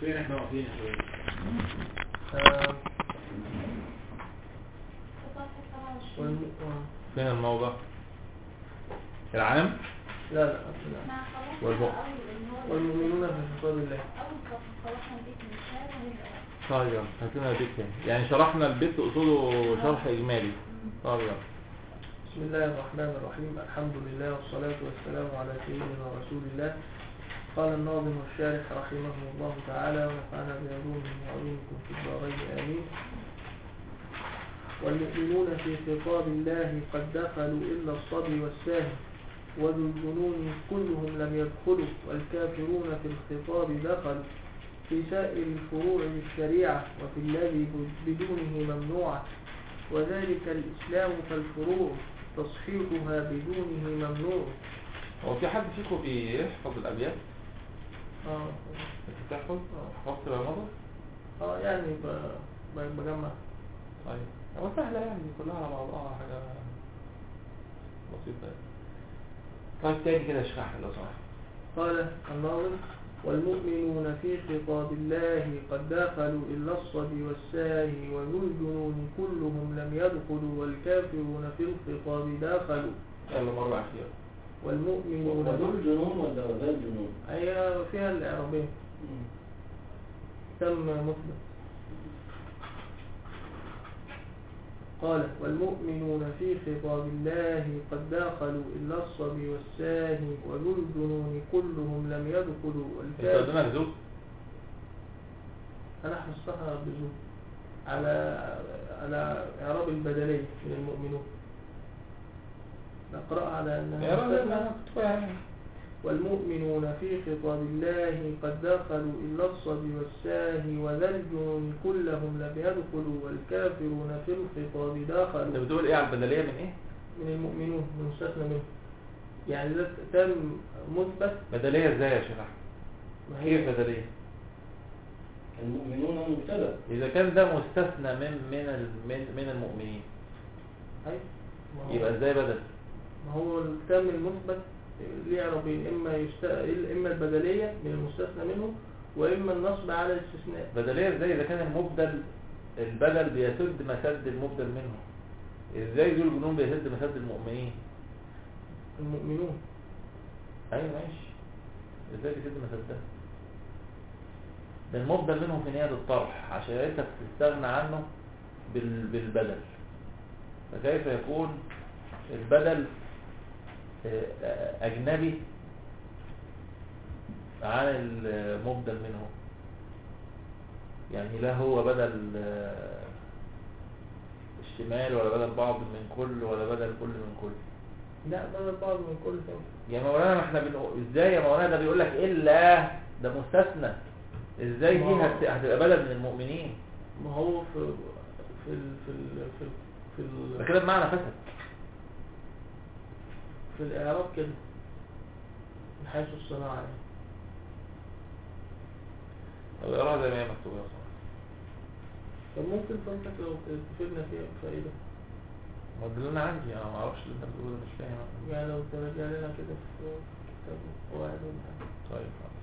فين احنا واقفين يا شباب؟ آه، والم... آه، فين الموضع العام لا لا أصل لا والم- والمؤمنون في خطاب الله طيب يلا هات لنا البيت تاني يعني شرحنا البيت اصوله شرح اجمالي طيب يلا بسم الله الرحمن الرحيم الحمد لله والصلاة والسلام على سيدنا رسول الله قال الناظم والشارح رحمه الله تعالى ونفعنا بعلومه وعلومكم في الدارين آمين والمؤمنون في خطاب الله قد دخلوا إلا الصبي والساهي وذو الجنون كلهم لم يدخلوا والكافرون في الخطاب دخلوا في سائر الفروع للشريعة وفي الذي بدونه ممنوعة وذلك الإسلام فالفروع تصحيحها بدونه ممنوع هو في حد فيكم بيحفظ الابيات اه انت بتحفظ حفظت رمضان اه يعني ب- ب- بجمع طيب هو سهله يعني كلها على بعضها حاجه بسيطه يعني. طيب تاني كده اشرح لي لو سمحت قال الناظم والمؤمنون في خطاب الله قد دخلوا إلا الصبي والساهي وذو الجنون كلهم لم يدخلوا والكافرون في الخطاب داخلوا يلا مره اخيره والمؤمنون ودول جنون ولا ذا الجنون؟ هي فيها الإعرابين تم مثبت قال والمؤمنون في خطاب الله قد داخلوا إلا الصبي والساهي وذو الجنون كلهم لم يدخلوا انت والكافر قدامك زوج أنا حفظتها بزوج على على إعراب البدلية من المؤمنون نقرأها على أنها يا راجل مستثنى. انا كنت فاهم والمؤمنون في خطاب الله قد دخلوا إلا الصبي والساهي وذا الجنون كلهم لم يدخلوا والكافرون في الخطاب انت داخلوا بتقول ايه على البدليه من ايه من المؤمنون مستثنى منه يعني ده تم مثبت بدليه ازاي يا شيخ احمد ما كيف هي بدليه المؤمنون مبتدا اذا كان ده مستثنى من من ال- من, من المؤمنين أي ما هو- يبقى ازاي بدل ما هو التام المثبت ليه عربين إما يست... إما البدلية من المستثنى منه وإما النصب على الاستثناء بدليه ازاي اذا كان المبدل البدل بيسد مسد المبدل منه ازاي ذو الجنون بيسد مسد المؤمنين المؤمنون ايوه ماشي ازاي بيسد مسدها ده المبدل منهم في نية الطرح عشان انت بتستغنى عنه بال... بالبدل فكيف يكون البدل آه، آه، اجنبي عن المبدل منه يعني لا هو بدل آه، الشمال ولا بدل بعض من كل ولا بدل كل من كل لا بدل بعض من كل ثاني يا مولانا ما احنا بنقول ازاي يا مولانا ده بيقول لك الا ده مستثنى ازاي دي ما- هت- هتبقى بدل من المؤمنين ما هو في في ال في ال في ال في, ال ده كده بمعنى فسد في الإعراب كده من حيث الصناعة يعني. طب اقراها زي ما هي مكتوبه يا صاحبي طب ممكن فضلك لو تفيدنا فيها بفائدة ما ده اللي انا عندي انا ما اعرفش اللي انت بتقوله ده مش فاهم أنا. يعني لو ترجع لنا كده في كتاب القواعد ولا حاجة. طيب خلاص.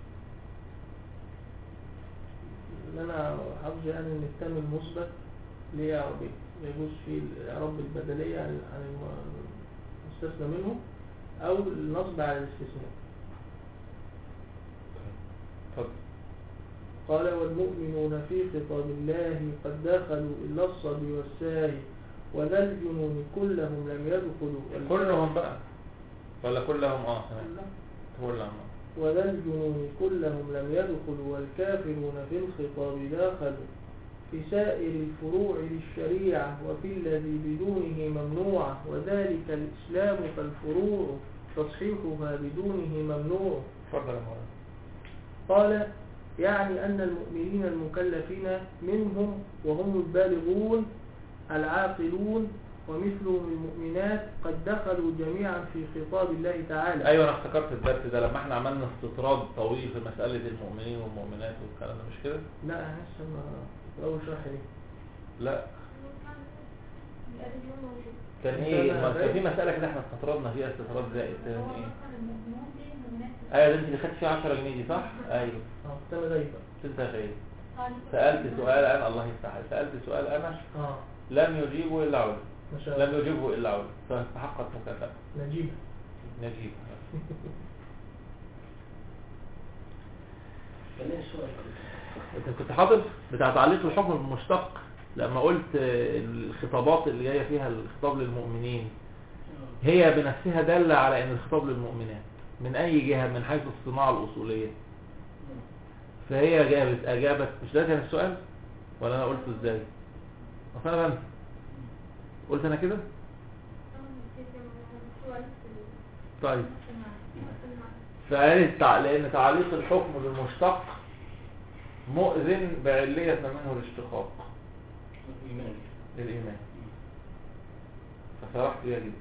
اللي أنا حافظ يعني إن التام المثبت ليه إعرابين يجوز فيه الإعراب بالبدلية عن عن الم- المستثنى منه أو النصب على الاستثناء اتفضل قال والمؤمنون في خطاب الله قد دخلوا إلا الصبي والساهي وذا الجنون كلهم لم يدخلوا والكافر- كلهم بقى ولا كلهم اه تمام كلهم. كلهم وذا الجنون كلهم لم يدخلوا والكافرون في الخطاب داخلوا في سائر الفروع للشريعة وفي الذي بدونه ممنوع وذلك الإسلام فالفروع تصحيحها بدونه ممنوع اتفضل يا مولانا قال يعني أن المؤمنين المكلفين منهم وهم البالغون العاقلون ومثلهم المؤمنات قد دخلوا جميعا في خطاب الله تعالى ايوه انا افتكرت الدرس ده لما احنا عملنا استطراد طويل في مساله المؤمنين والمؤمنات والكلام ده مش كده لا لسه ما في أول شرح ليه لا كان كان ايه ما زي- كان في مساله كده احنا استطردنا فيها استطراد زائد كان ايه ايوه ده انت اللي خدت فيها 10 جنيه دي صح ايوه اه تم ده يبقى انت يا خير سألت سؤال انا الله يفتح عليك. سألت سؤال انا اه لم يجيبه الا عود ما شاء الله لم يجيبه الا عود فاستحقت مكافأة نجيب نجيب خلينا السؤال انت كنت حاضر بتاع تعليق الحكم المشتق لما قلت آه، الخطابات اللي جايه فيها الخطاب للمؤمنين هي بنفسها دالة على ان الخطاب للمؤمنات من اي جهة من حيث الصناعة الاصولية فهي جابت اجابت مش ده كان السؤال ولا انا قلته ازاي اصل انا بنسى قلت انا كده طيب فقالت تع- لان تعليق الحكم بالمشتق مؤذن بعلية ما منه الاشتقاق إيمان للايمان فصرحت بيها جدا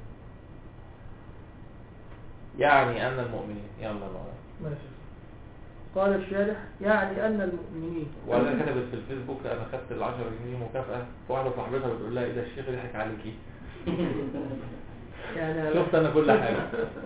يعني ان المؤمنين يلا بقى ماشي قال الشارح يعني أن المؤمنين ولا كتبت في الفيسبوك انا خدت ال 10 جنيه مكافأة واحدة صاحبتها بتقول لها ايه ده الشيخ ضحك عليكي يعني شفت انا كل حاجة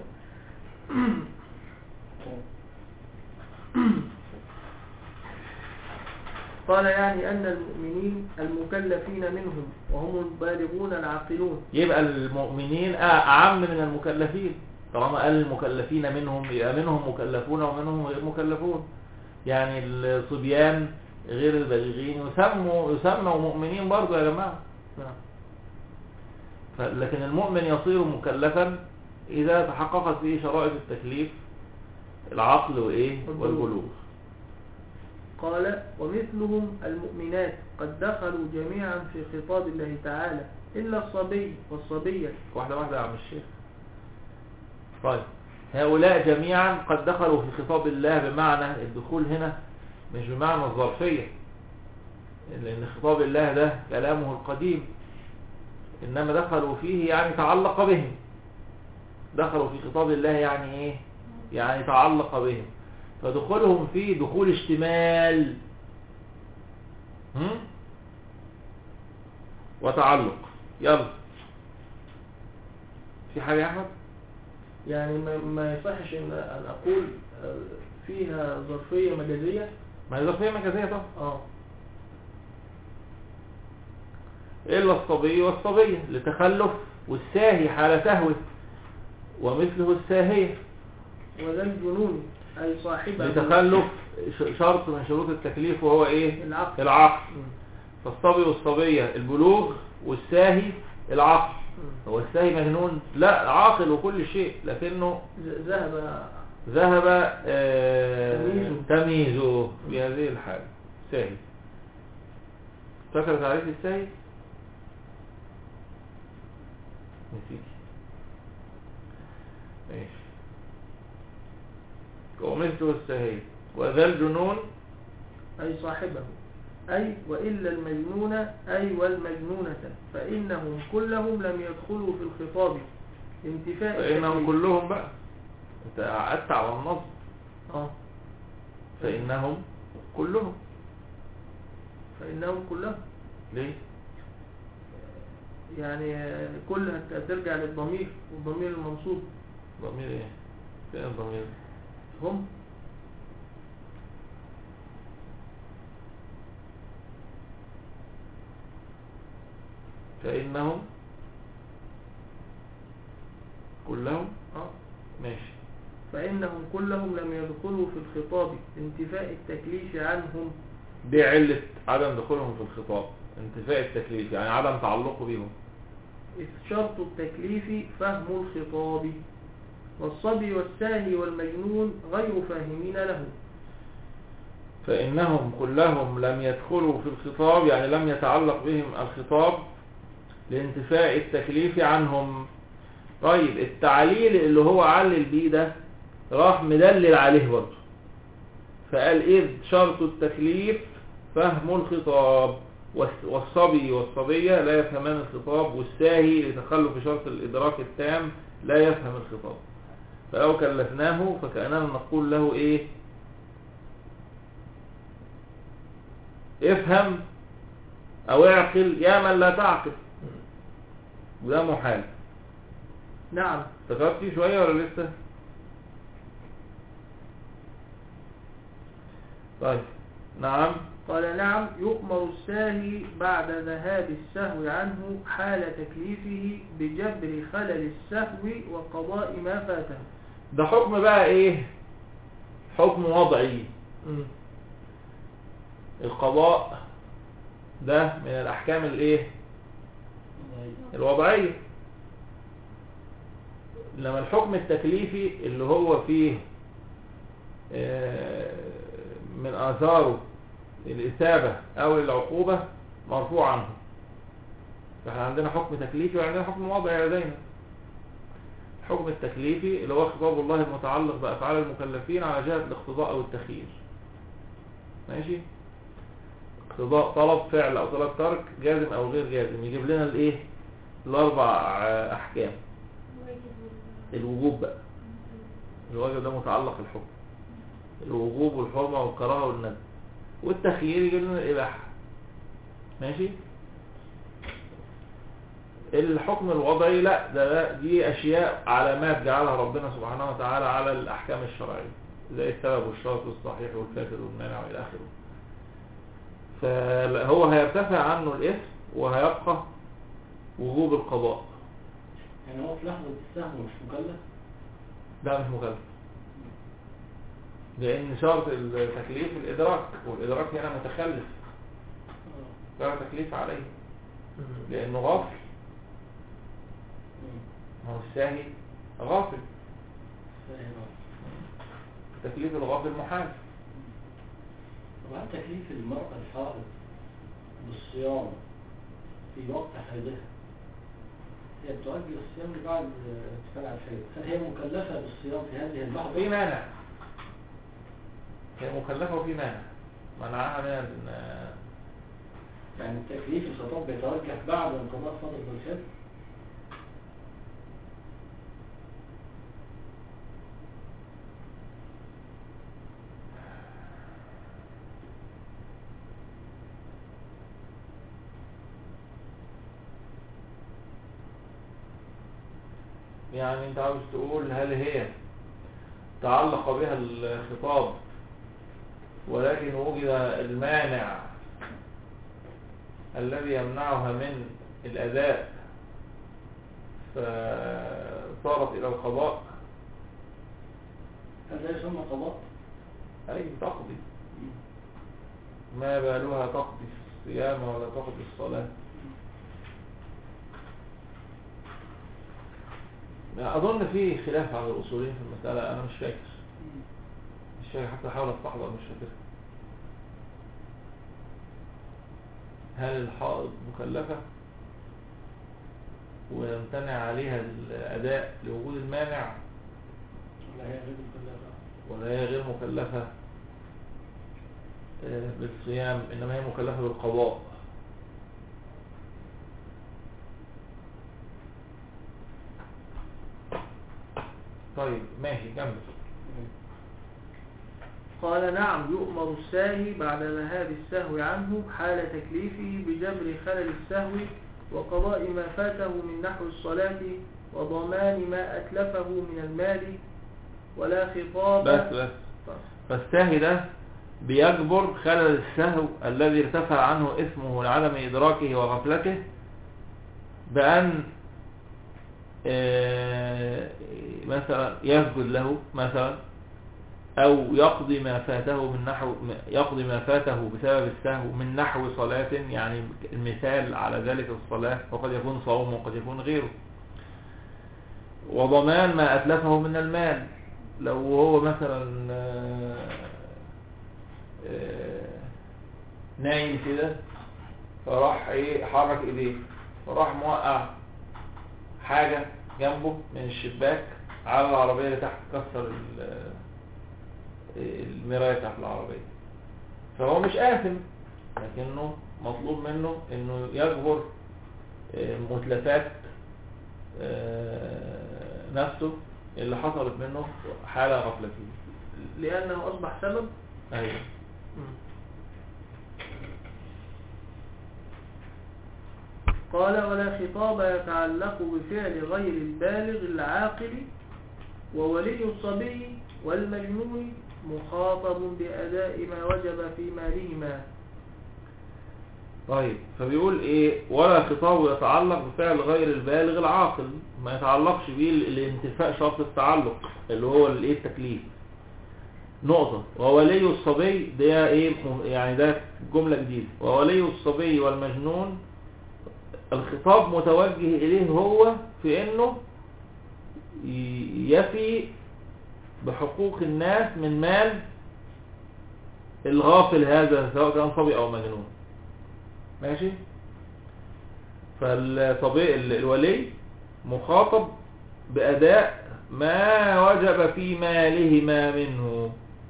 قال يعني أن المؤمنين المكلفين منهم وهم البالغون العاقلون يبقى المؤمنين اعم من المكلفين طالما قال المكلفين منهم يبقى منهم مكلفون ومنهم غير مكلفون يعني الصبيان غير البالغين يسموا يسموا مؤمنين برضه يا جماعة نعم ف- لكن المؤمن يصير مكلفا إذا تحققت فيه شرائط التكليف العقل وإيه والبلوغ. والبلوغ قال ومثلهم المؤمنات قد دخلوا جميعا في خطاب الله تعالى إلا الصبي والصبية واحدة واحدة يا عم الشيخ طيب هؤلاء جميعا قد دخلوا في خطاب الله بمعنى الدخول هنا مش بمعنى الظرفية لأن خطاب الله ده كلامه القديم إنما دخلوا فيه يعني تعلق بهم دخلوا في خطاب الله يعني إيه يعني تعلق بهم فدخولهم فيه دخول اشتمال هم؟ وتعلق يلا في حاجة يا أحمد يعني ما, ما يصحش إن, أن أقول آه، فيها ظرفية مجازية ما هي ظرفية مجازية طبعا اه إلا الصبي والصبية لتخلف والساهي حال سهوه ومثله الساهية وذا الجنون أي صاحبه لتخلف ش- شرط من شروط التكليف وهو إيه العقل العقل مم. فالصبي والصبية البلوغ والساهي العقل مم. هو الساهي مجنون لا عاقل وكل شيء لكنه ذ- ذهب ذهب آه، تمييزه. تمييزه في هذه الحالة ساهي فاكر تعريف الساهي نسيت ماشي ومثله الساهي وذا الجنون أي صاحبه أي وإلا المجنون أي والمجنونة فإنهم كلهم لم يدخلوا في الخطاب انتفاء فإنهم التكليف. كلهم بقى انت قعدت على النصب اه فإنهم كلهم فإنهم كلهم ليه يعني آه، كل هت- هترجع للضمير والضمير المنصوب ضمير ايه فين الضمير هم فإنهم كلهم اه ماشي فإنهم كلهم لم يدخلوا في الخطاب انتفاء التكليف عنهم دي علة عدم دخولهم في الخطاب انتفاء التكليف يعني عدم تعلقه بيهم إذ شرط التكليف فهم الخطاب والصبي والساهي والمجنون غير فاهمين له فإنهم كلهم لم يدخلوا في الخطاب يعني لم يتعلق بهم الخطاب لانتفاء التكليف عنهم طيب التعليل اللي هو علل بيه ده راح مدلل عليه برضه فقال إذ شرط التكليف فهم الخطاب والس- والصبي والصبية لا يفهمان الخطاب والساهي لتخلف شرط الإدراك التام لا يفهم الخطاب فلو كلفناه فكأننا نقول له إيه افهم او اعقل يا من لا تعقل وده محال نعم افتكرت فيه شوية ولا لسه طيب نعم قال نعم يؤمر الساهي بعد ذهاب السهو عنه حال تكليفه بجبر خلل السهو وقضاء ما فاته ده حكم بقى ايه حكم وضعي مم. القضاء ده من الاحكام الايه الوضعية لما الحكم التكليفي اللي هو فيه آه، من آثاره الإثابة أو العقوبة مرفوع عنه فاحنا عندنا حكم تكليفي وعندنا حكم وضعي يا زينب الحكم التكليفي اللي هو خطاب الله المتعلق بأفعال المكلفين على جهة الاقتضاء أو التخيير ماشي اقتضاء طلب فعل أو طلب ترك جازم أو غير جازم يجيب لنا الإيه الأربع آه، أحكام الوجوب بقى الواجب ده متعلق الحكم الوجوب والحرمة والكراهة والندب والتخيير يجيب لنا الإباحة ماشي الحكم الوضعي لا ده ده- دي أشياء علامات جعلها ربنا سبحانه وتعالى على الأحكام الشرعية زي السبب والشرط والصحيح والكافر والمانع وإلى آخره فهو هيرتفع عنه الإثم وهيبقى وجوب القضاء يعني هو في لحظة السهم مش مكلف ده مش مكلف لأن شرط التكليف الإدراك والإدراك هنا متخلف آه. لا تكليف عليه مم. لأنه غافل مم. ما هو الساهي غافل فاهم تكليف الغافل محال طب هل تكليف المرأة الحائض بالصيام في وقت حيضها هي بتؤجل الصيام بعد ارتفاع الحيض هل هي مكلفة بالصيام في هذه اللحظة؟ في مانع هي مكلفة وفي مانع منعها من ال- يعني التكليف الخطاب بيترجح بعد انقضاء فترة الحيض؟ يعني انت عاوز تقول هل هي تعلق بها الخطاب ولكن وجد المانع الذي يمنعها من الأداء فصارت إلى القضاء هل ده يسمى قضاء؟ أي تقضي ما بالها تقضي الصيام ولا تقضي الصلاة أظن في خلاف على الأصولين في المسألة أنا مش فاكر مش فاكر حتى أحاول أستحضر مش فاكر هل الحائض مكلفة ويمتنع عليها الأداء لوجود المانع ولا هي غير مكلفة؟ ولا هي غير مكلفة آه، بالصيام إنما هي مكلفة بالقضاء طيب ماشي كمل مم. قال نعم يؤمر الساهي بعد ذهاب السهو عنه حال تكليفه بجبر خلل السهو وقضاء ما فاته من نحو الصلاة وضمان ما أتلفه من المال ولا خطاب بس بس فالساهي ده بيجبر خلل السهو الذي ارتفع عنه اسمه لعدم إدراكه وغفلته بأن آه، مثلا يسجد له مثلا أو يقضي ما فاته من نحو يقضي ما فاته بسبب السهو من نحو صلاة يعني المثال على ذلك الصلاة وقد يكون صوم وقد يكون غيره وضمان ما أتلفه من المال لو هو مثلا آه، آه، نايم كده فراح ايه حرك ايديه فراح موقع حاجة جنبه من الشباك على العربية اللي تحت كسر ال- المراية بتاعت العربية فهو مش آثم لكنه مطلوب منه انه يجبر آه، متلفات آه، نفسه اللي حصلت منه حالة غفلته لأنه أصبح سبب ايوه قال ولا خطاب يتعلق بفعل غير البالغ العاقل وولي الصبي والمجنون مخاطب بأداء ما وجب في مالهما طيب فبيقول ايه ولا خطاب يتعلق بفعل غير البالغ العاقل ما يتعلقش بيه ال- الانتفاء شرط التعلق اللي هو الايه التكليف نقطة وولي الصبي ده ايه م- يعني ده جملة جديدة وولي الصبي والمجنون الخطاب متوجه اليه هو في انه ي- يفي بحقوق الناس من مال الغافل هذا سواء كان صبي او مجنون ماشي فالصبي ال- الولي مخاطب بأداء ما وجب في مالهما منه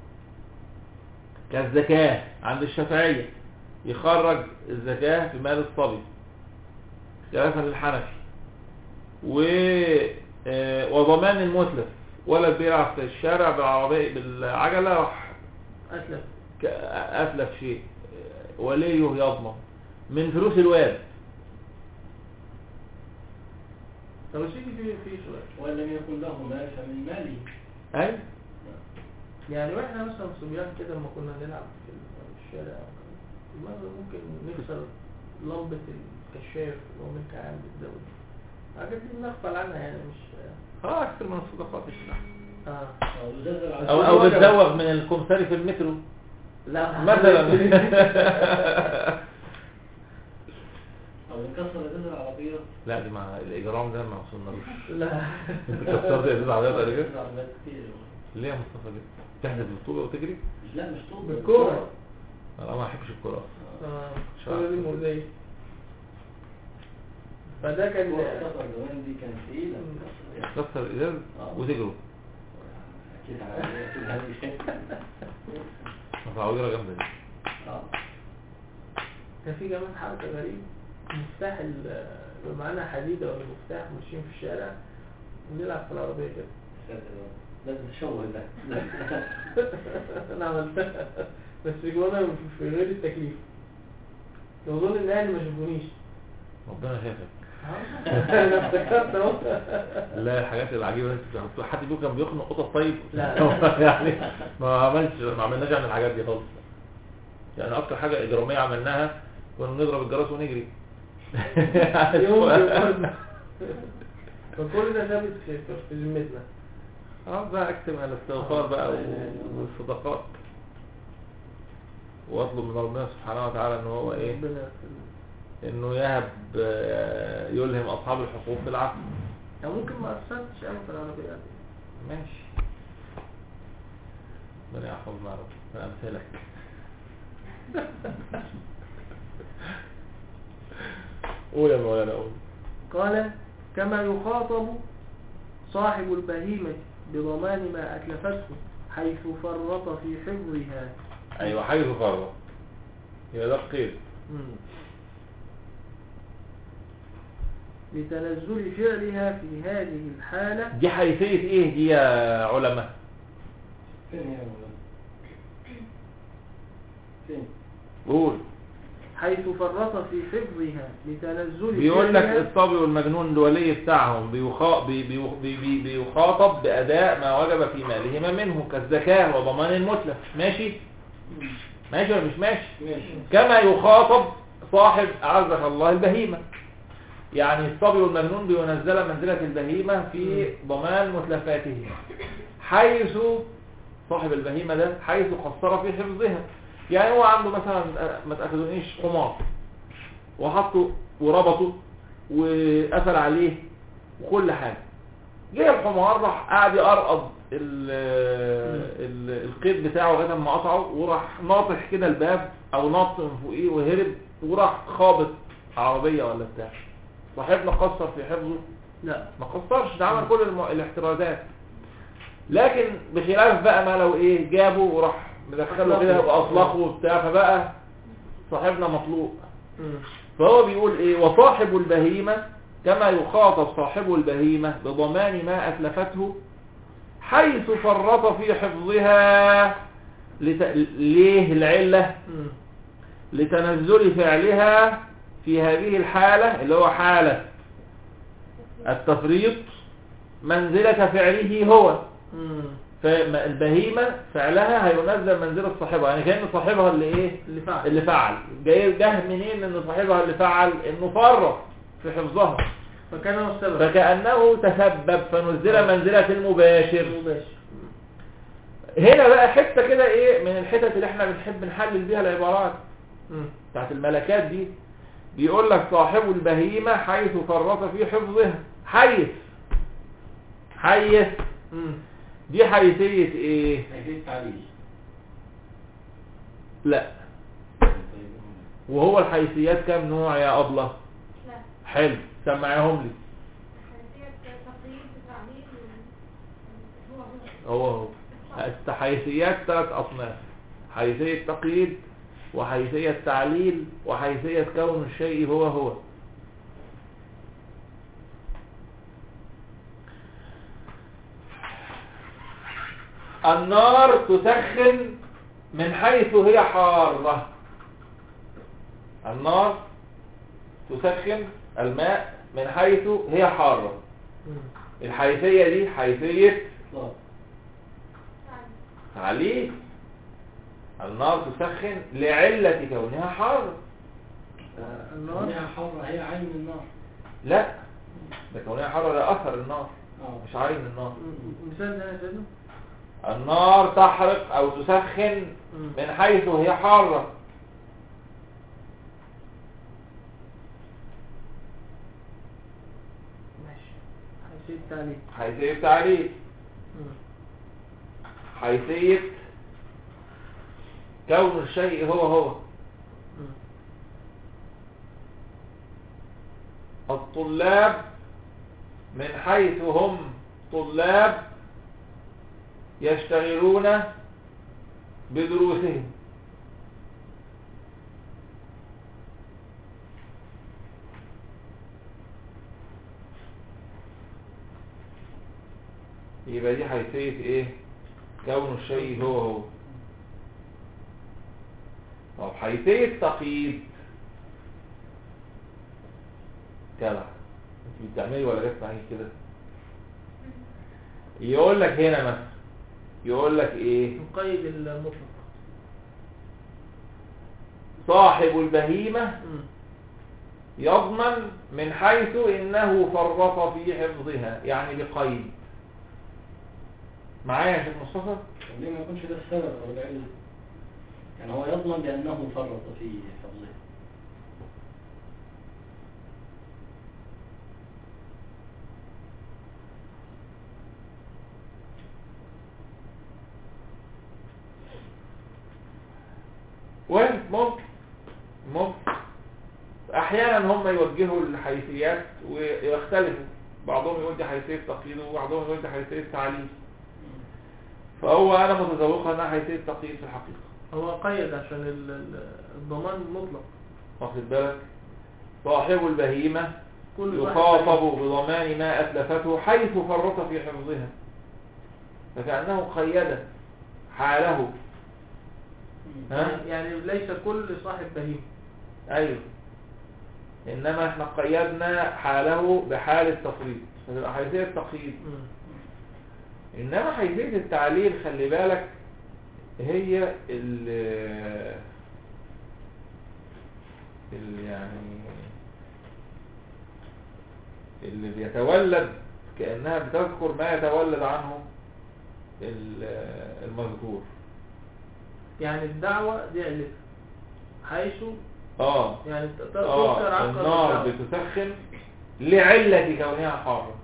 كالزكاة عند الشافعية يخرج الزكاة في مال الصبي خلافا للحنفي و آه، وضمان المتلف ولد بيلعب في الشارع بالعربية بالعجلة راح أسلم ك- أتلف شيء وليه يضمن من فلوس الواد طب يا سيدي في في سؤال وإن لم يكن له مال فمن ماله أي يعني واحنا مثلا صبيان كده لما كنا نلعب في الشارع مرة ممكن نكسر لمبة الكشاف اللي هو ملك عام للدولة الحاجات دي بنغفل عنها يعني مش اه اكثر من الصدقات الشرع اه أو يزلزل على او او بتزوغ من الكمثري في المترو لا مثلا أو يكسر يزلزل العربية لا دي مع الاجرام ده ما وصلنالوش لا انت كسرت ازاز عربيات قبل كده العربيات كتير ليه يا مصطفى كده تحدث بالطوبه وتجري لا مش طول بالكورة انا ما بحبش الكوره اه مش عارف. الكورة دي مؤذية فده كان الكسر زمان دي كانت تقيلة كسر تكسر الازاز آه. وتجروا أكيد على أكيد هذه مفعول اجره جامده دي آه. كان في كمان حركة غريبة مفتاح ال- لو معانا حديدة ولا مفتاح ماشيين في الشارع ونلعب في العربية كده ساتر يا رب. لازم تشوه ده انا عملتها بس جوانا في غير التكليف يظن ان اهلي ما شافونيش ربنا شافك انا افتكرت اهو لا الحاجات العجيبه اللي انت بتحطوها حد فيكم كان بيخنق قطط طيب لا. يعني ما عملش ما عملناش عن الحاجات دي خالص يعني اكتر حاجه اجراميه عملناها كنا نضرب الجرس ونجري يوم يوم. فكل ده ثابت في في ذمتنا اه بقى اكتب على الاستغفار بقى والصدقات واطلب من ربنا سبحانه وتعالى ان هو ايه ربنا يغفر انه يهب آه، يلهم اصحاب الحقوق بالعفو يعني ممكن ما اثرتش قوي في العربية دي ماشي ربنا يحفظنا يا رب من امثالك قول يا مولانا قول قال كما يخاطب صاحب البهيمة بضمان ما أتلفته حيث فرط في حفظها ايوه حيث فرط يبقى ده قيد لتنزل فعلها في هذه الحالة دي حيثية ايه دي يا علماء فين هي يا مولانا؟ فين؟ قول حيث فرط في حفظها لتنزل بيقول لك فعلها الصبي والمجنون الولي بتاعهم بيخا... بي... بي... بي... بي... بيخاطب بأداء ما وجب في مالهما منه كالزكاة وضمان المتلف ماشي ماشي ولا مش ماشي ماشي كما يخاطب صاحب أعزك الله البهيمة يعني الصبي والمجنون بينزل منزلة البهيمة في ضمان متلفاتهما حيث صاحب البهيمة ده حيث قصر في حفظها يعني هو عنده مثلا آه، ما تأخذونيش حمار وحطه وربطه وقفل عليه وكل حاجة جه الحمار راح قاعد يقرقض ال- ال- القيد بتاعه لغايه ما قطعه وراح ناطح كده الباب او نط من فوقيه وهرب وراح خابط عربيه ولا بتاع صاحبنا قصر في حفظه لا ما قصرش ده عمل كل الم... الاحترازات لكن بخلاف بقى ما لو ايه جابه وراح مدخله كده واطلقه وبتاع فبقى صاحبنا مطلوق مم. فهو بيقول ايه وصاحب البهيمة كما يخاطب صاحب البهيمة بضمان ما أتلفته حيث فرط في حفظها لت... ليه العلة مم. لتنزل فعلها في هذه الحالة اللي هو حالة التفريط منزلة فعله هو مم. فالبهيمة فعلها هينزل منزلة صاحبها يعني كأن صاحبها اللي ايه اللي فعل اللي فعل جاي جه منين ان صاحبها اللي فعل انه فرط في حفظها فكان هو السبب فكأنه تسبب فنزل منزلة المباشر مباشر هنا بقى حتة كده ايه من الحتت اللي احنا بنحب نحلل بيها العبارات مم. بتاعت الملكات دي بيقول لك صاحب البهيمة حيث فرط في حفظها حيث حيث مم. دي حيثية ايه هيفيد التعليل لا وهو الحيثيات كام نوع يا أبلة لا حلو سمعيهم لي حيثية تقييد تعليل هو هو هو هو حيثيات ثلاث أصناف حيثية تقييد وحيثية تعليل وحيثية كون الشيء هو هو النار تسخن من حيث هي حارة النار تسخن الماء من حيث هي حارة مم. الحيثية دي حيثية إطلاق تعليل النار تسخن لعلة كونها حارة النار كونها حرة هي عين النار لا ده كونها حارة ده أثر النار اه مش عين النار مم. مثال ده يا سيدنا النار تحرق أو تسخن مم. من حيث هي حارة ماشي حيثية التعليل حيثية تعليل مم. حيثية كون الشيء هو هو مم. الطلاب من حيث هم طلاب يشتغلون بدروسهم يبقى دي حيثية ايه كون الشيء هو هو طب حيثية تقييد جدع انت بتعملي ولا جت معاكي كده يقول لك هنا مثلا يقول لك ايه نقيد المطلق صاحب البهيمة مم. يضمن من حيث انه فرط في حفظها يعني بقيد معايا يا شيخ مصطفى ليه ما يكونش ده السبب او العلة يعني هو يضمن بأنه فرط في حفظه وين ممكن ممكن احيانا هم يوجهوا الحيثيات ويختلفوا بعضهم يقول دي حيثية تقييد وبعضهم يقول دي حيثية تعليل فهو انا متذوقها انها حيثية تقييد في الحقيقة هو قيد عشان ال- ال- الضمان مطلق واخد بالك صاحب البهيمة كل واحد يخاطب بضمان ما أتلفته حيث فرط في حفظها فكأنه قيد حاله ها؟ يعني- يعني ليس كل صاحب بهيم أيوه إنما احنا قيدنا حاله بحال التفريط فتبقى حيثية تقييد مم. إنما حيثية التعليل خلي بالك هي ال ال يعني اللي بيتولد كأنها بتذكر ما يتولد عنه ال- المذكور يعني الدعوة دي علتها حيث اه يعني ت- ت- تذكر اه عقب النار الدعوة. بتسخن لعلة كونها حارة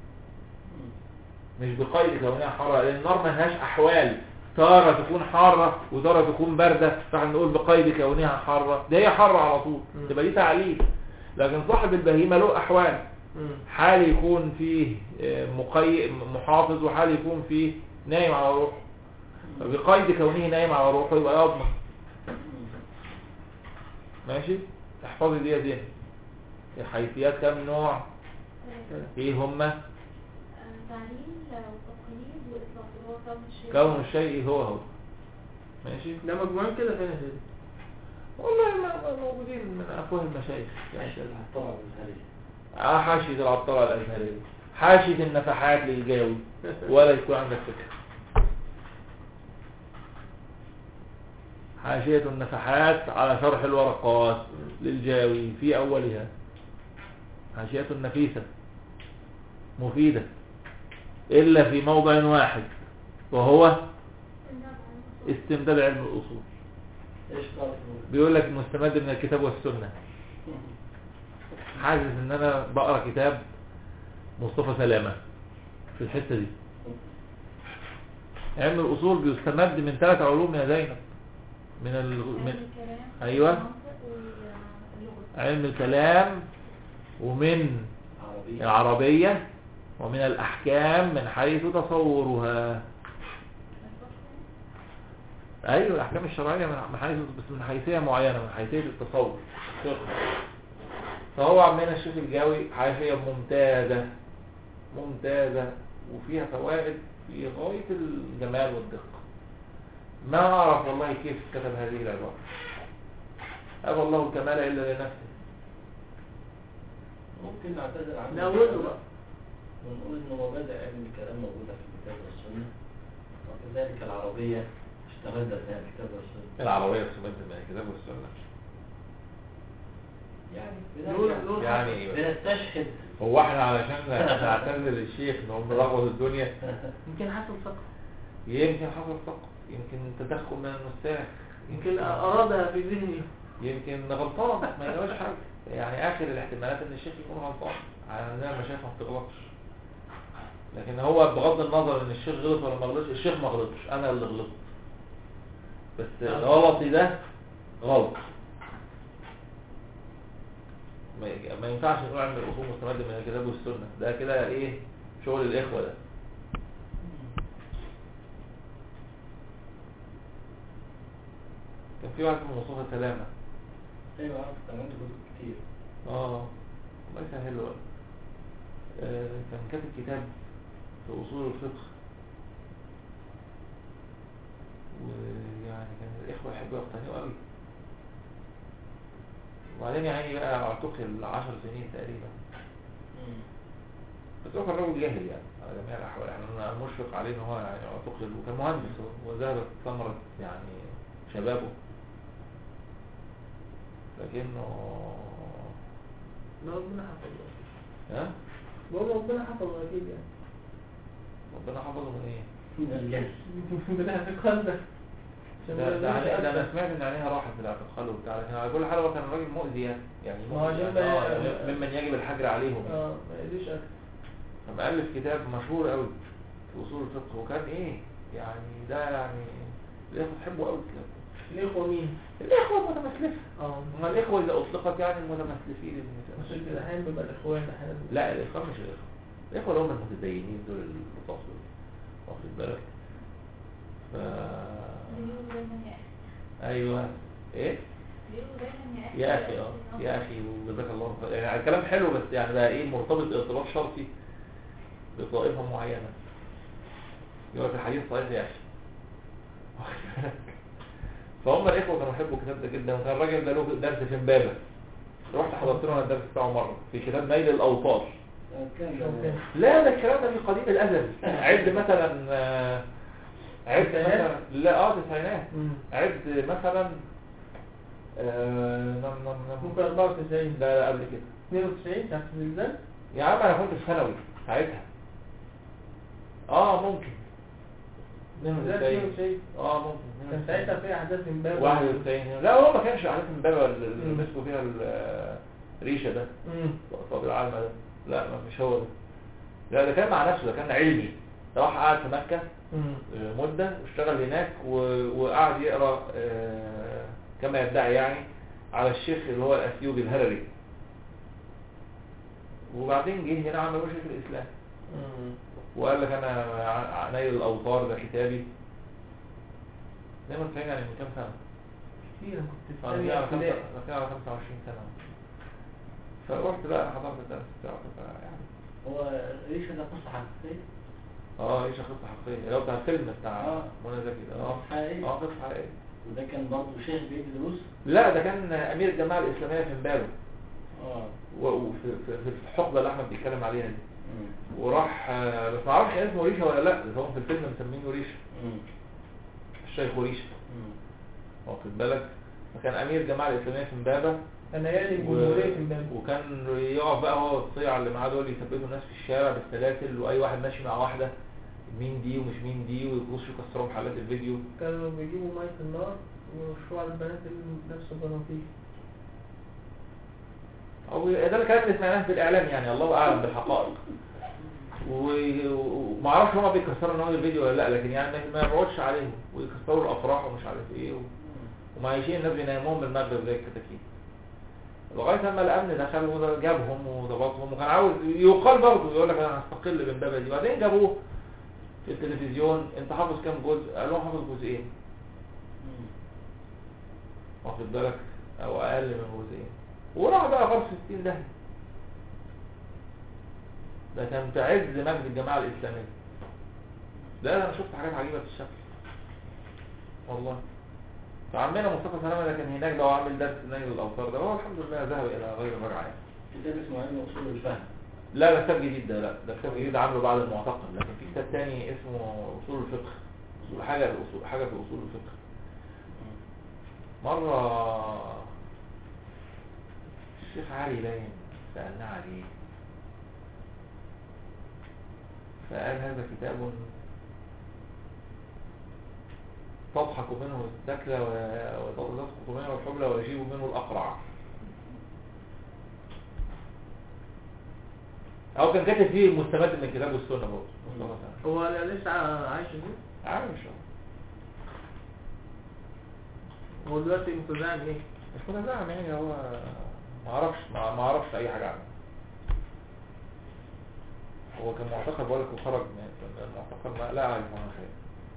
مش بقيد كونها حارة لأن النار ملهاش أحوال تارة تكون حارة وتارة تكون باردة فاحنا نقول بقيد كونها حارة ده هي حارة على طول مم. تبقى دي تعليل لكن صاحب البهيمة له أحوال مم. حال يكون فيه آه، مقي... محافظ وحال يكون فيه نايم على روحه فبقيد كونه نايم على روحه يبقى يضمن ماشي احفظي دي دي الحيثيات كم نوع ايه هما تعليل وتقييد وإطلاق اللي هو كون الشيء كون الشيء هو هو ماشي ده مجموعين كده فين يا سيدي والله ما ما موجودين من افواه المشايخ يعني الطبع الازهري اه حاشية العطارة الازهرية حاشية النفحات للجاوي ولا يكون عندك فكرة حاشية النفحات على شرح الورقات للجاوي في أولها حاشية نفيسة مفيدة إلا في موضع واحد وهو استمداد علم الأصول ايش قال في بيقول لك مستمد من الكتاب والسنة حاسس ان انا بقرا كتاب مصطفى سلامة في الحتة دي علم الأصول بيستمد من ثلاث علوم يا زينب من ال... من أيوة. علم الكلام ومن عربي العربية ومن الأحكام من حيث تصورها أيوة الأحكام الشرعية من من حيث بس من حيثية معينة من حيثية التصور فهو عمنا الشيخ الجاوي حاشية ممتازة ممتازة وفيها فوائد في غاية الجمال والدقة ما أعرف والله كيف كتب هذه العبارة أبى الله الكمال إلا لنفسه ممكن نعتذر عنه نعوده بقى ونقول ان مبادئ علم الكلام موجودة في الكتاب والسنة وكذلك العربية استمدت من الكتاب والسنة العربية استمدت من الكتاب والسنة يعني نقول- بنرجع- نقول يعني إيه بقى؟ بنستشهد هو احنا علشان نعتذر للشيخ ان هم رغبوا الدنيا يمكن حصل سقط يمكن حصل سقط يمكن تدخل من النساخ يمكن أرادها في ذهني يمكن غلطان ما يقولش حاجة يعني اخر الاحتمالات ان الشيخ يكون غلطان عندنا المشايخ ما بتغلطش لكن هو بغض النظر ان الشيخ غلط ولا ما غلطش الشيخ ما غلطش انا اللي غلطت بس غلطي ده غلط ما ما ينفعش نقول عن الاصول مستمد من الكتاب والسنه ده كده ايه شغل الاخوه ده كان في واحد اسمه مصطفى سلامه ايوه عارف كان عنده كتب كتير اه الله يسهل له بقى. آه، كان كاتب كتاب في اصول الفقه ويعني كان الاخوه يحبوا يقتنعوا قوي وبعدين يعني بقى اعتقل عشر سنين تقريبا بس هو كان راجل جاهل يعني على جميع الاحوال يعني انا مشفق عليه ان هو يعني اعتقل وكان مهندس هو وذهبت ثمره يعني شبابه لكنه لا ربنا حفظه ها بقول ربنا حفظه أكيد يعني ربنا حفظه من ايه من الجهل من الاعتقاد ده عشان ما ده, ده, يبقاش عليه- ده انا أكتر. سمعت ان عينيها راحت في الاعتقال وبتاع لكن على كل حال هو كان راجل مؤذي يعني يعني ما هو مؤذي عشان يعني ما- آه، ممن يجب الحجر عليهم اه ما يقليش أكتر فمؤلف كتاب مشهور قوي في اصول الفقه وكان ايه يعني ده يعني الاخوه تحبه قوي الكتاب الإخوة مين؟ الاخوه المتمسلفه اه هم الاخوه اذا اطلقت يعني المتمسلفين مش المتمسلفين كده أحيانا بيبقى الإخوان أحيانا لا الاخوه مش الاخوه الاخوه اللي هم المتدينين دول اللطاف دول واخد بالك ف بيقولوا دايما يا أخي ايوه ايه بيقولوا دايما يا أخي يا اخي اه يا اخي وجزاك الله خير يعني الكلام حلو بس يعني ده ايه مرتبط ارتباط شرطي بطائفه معينه يقول لك الحديث صحيح يا اخي واخد بالك؟ فهم الاخوه كانوا يحبوا الكتاب ده جدا وكان الراجل ده له درس في امبابه رحت حضرت له انا الدرس بتاعه مره في كتاب نيل الاوطار كان أوكي. لا ده الكلام ده في قديم الازل عد مثلا آه، عد تسعينات؟ مثلا لا اه تسعينات مم. عد مثلا آه، نم نم نم ممكن 94 لا لا قبل كده 92 تحت الزلزال يا عم انا كنت في ثانوي ساعتها اه ممكن زلزال 92 92 اه ممكن كان ساعتها في أحداث امبابة 91 لا هو ما كانش عارف امبابه اللي مم. مسكوا فيها الريشه ده مم. طب العالمة ده لا ما مش هو ده لا ده كان مع نفسه ده كان علمي راح قعد في مكة مم. آه، مدة واشتغل هناك و- وقعد يقرأ آه، كما يدعي يعني على الشيخ اللي هو الأثيوبي الهرري وبعدين جه هنا عمل شيخ الإسلام مم. وقال لك أنا ع- نيل الأوطار ده كتابي 92 يعني من كام سنة؟ كتير أنا كنت في أنا ثانية على خمسة- ابتدائي أنا على 25 سنة فرحت بقى حضرت الدرس بتاعه يعني هو ريشة ده قصة حقيقية اه ايش قصة حقيقية اللي هو بتاع الفيلم بتاع آه. منى زكي ده اه قصة حقيقية اه قصة حقيقية وده كان برضه شيخ بيدي دروس لا ده كان امير الجماعة الاسلامية في امبابة اه و- وفي في في الحقبة اللي احمد بيتكلم عليها دي مم. وراح آه، بس ما اعرفش كان اسمه ريشة ولا لا بس هم في الفيلم مسمينه ريشة مم. الشيخ ريشة مم. واخد بالك فكان امير الجماعه الاسلاميه في امبابه كان يعلن و... جمهورية امبابة وكان يقف بقى هو الصيع اللي معاه دول يثبتوا الناس في الشارع بالسلاسل واي واحد ماشي مع واحده مين دي ومش مين دي ويخشوا يكسروا محلات الفيديو كانوا بيجيبوا مية النار ويرشوها على البنات اللي نفسه كانوا فيه او ده الكلام اللي سمعناه في الاعلام يعني الله اعلم بالحقائق و- وما اعرفش هما بيكسروا النهارده الفيديو ولا لا لكن يعني ما- ما يبعدش عليهم ويكسروا الافراح ومش عارف ايه و... ومعيشين الناس بيناموهم بالمغرب زي الكتاكيت لغايه اما الامن دخل وجابهم وضبطهم وكان عاوز يقال برضه يقول لك انا هستقل بامبابه دي بعدين جابوه في التلفزيون انت حافظ كام جزء قال لهم حافظ جزئين واخد بالك او اقل من جزئين وراح بقى غرس 60 ده ده كان في عز مجد الجماعه الاسلاميه ده انا شفت حاجات عجيبه في الشكل والله فعمنا مصطفى سلامه ده كان هناك بقى وعامل درس نيل الاوتار ده هو الحمد لله ذهب الى غير رجعه يعني كتاب اسمه علم اصول الفهم لا ده كتاب جديد ده لا ده كتاب جديد عامله بعد المعتقد لكن في كتاب تاني اسمه اصول الفقه اصول حاجه الاصول حاجه في اصول الفقه مره الشيخ علي باين سالنا عليه فقال هذا كتاب تضحك منه الثكلى و- وتسقط منه الحبلى ويجيب منه الأقرع أو كان كاتب فيه مستمد من الكتاب والسنة برضه مصطفى سامي. هو أنا لسه عايش فيه عارف مش عارف. هو دلوقتي متزعم ايه؟ مش متزعم يعني هو ما اعرفش ما ما اعرفش اي حاجه عنه هو كان معتقد بقول لك وخرج من من المعتقد ما لا اعرف عنه شيء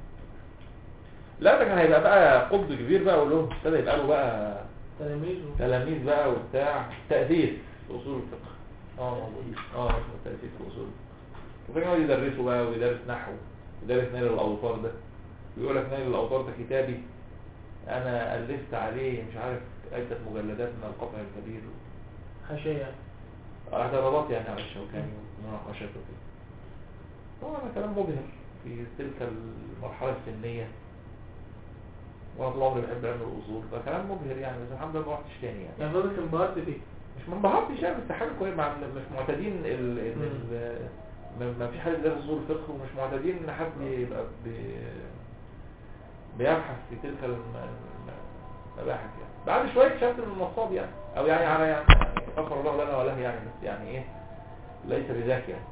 لا ده كان هيبقى بقى قطب كبير بقى وله ابتدى يبقى له بقى تلاميذه تلاميذ بقى وبتاع تأسيس في اصول الفقه اه موجود اه اسمه تأسيس في اصول الفقه وكان يقعد يدرسه بقى ويدرس نحو يدرس نيل الاوطار ده ويقول لك نيل الاوطار ده كتابي انا الفت عليه مش عارف عدة مجلدات من القطع الكبير حاشية يعني اعتراضات يعني على الشوكاني ومناقشات وكده طبعا كلام مبهر في تلك المرحلة السنية وانا طول عمري بحب علم الاصول فكلام مبهر يعني بس الحمد لله ما رحتش تاني يعني يعني فضلت انبهرت بيه مش ما انبهرتش يعني بس حاجه كويسه مع مش معتادين ال... ان مم. ال... ما- ما فيش حد بيدرس اصول الفقه ومش معتادين ان حد يبقى بي... بيبحث في تلك الم... الم- المباحث يعني بعد شويه شفت من النصاب يعني او يعني على يعني غفر الله لنا وله يعني بس يعني ايه ليس بذاك يعني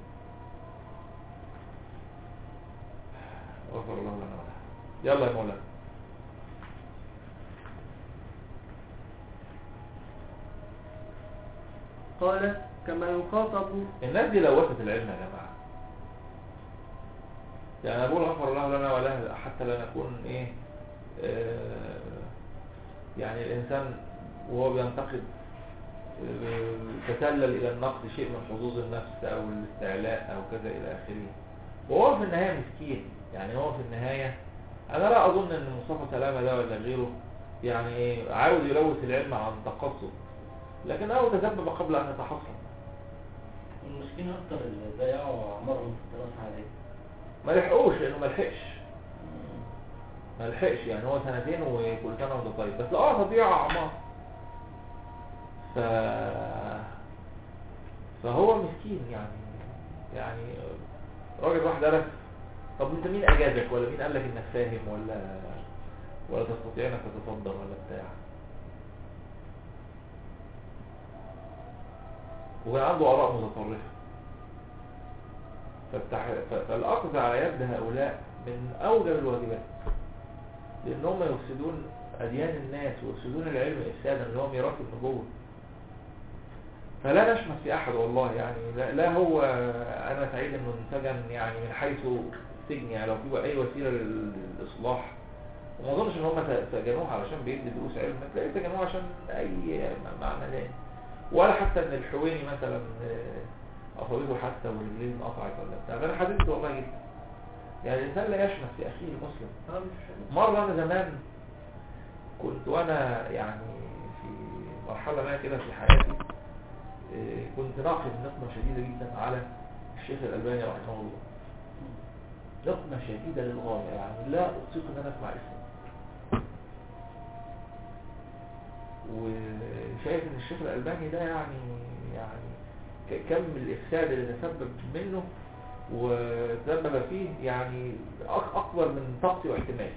غفر الله لنا وله يلا يا مولانا قال كما يخاطب الناس دي لوثت العلم يا جماعة يعني أنا بقول غفر الله لنا وله حتى لا نكون إيه آه يعني الإنسان وهو بينتقد آه، تسلل إلى النقد شيء من حظوظ النفس أو الاستعلاء أو كذا إلى آخره وهو في النهاية مسكين يعني هو في النهاية أنا لا أظن أن مصطفى سلامة ده ولا غيره يعني إيه عاوز يلوث العلم عن تقصد لكنه تسبب قبل أن يتحصن المسكين اكتر اللي ضيعوا اعمارهم في الدراسة عليه ما لحقوش لانه ما لحقش ما لحقش يعني هو سنتين وكل سنه وانت طيب بس اه تضييع اعمار ف فهو مسكين يعني يعني راجل راح درس طب انت مين اجازك ولا مين قال لك انك فاهم ولا ولا تستطيع انك تتصدر ولا بتاع وكان عنده اراء متطرفه فالتح- ف- فالأخذ على يد هؤلاء من أوجب الواجبات لأنهم يفسدون أديان الناس ويفسدون العلم إفسادا اللي هو ميراث النبوة فلا نشمت في أحد والله يعني لا, لا هو أنا سعيد إنه انسجن يعني من حيث سجن يعني لو في أي وسيلة لل- للإصلاح وما أظنش إن هم س- سجنوه علشان بيدي دروس علم تلاقي سجنوه عشان أي م- معنى تاني ولا حتى إن الحويني مثلا آه، أصابته حتى ورجليه انقطعت ولا بتاع ده أنا حدثت والله جدا يعني الإنسان لا يشمت في أخيه المسلم اه مش مرة أنا زمان كنت وأنا يعني في مرحلة ما كده في حياتي إيه، كنت ناقد نقمة شديدة جدا على الشيخ الألباني رحمه الله نقمة شديدة للغاية يعني لا أطيق أن أنا أسمع اسمه وشايف ان الشيخ الألباني ده يعني يعني ك- كم الإفساد اللي تسبب منه وتسبب فيه يعني أك- أكبر من طاقتي واحتمالي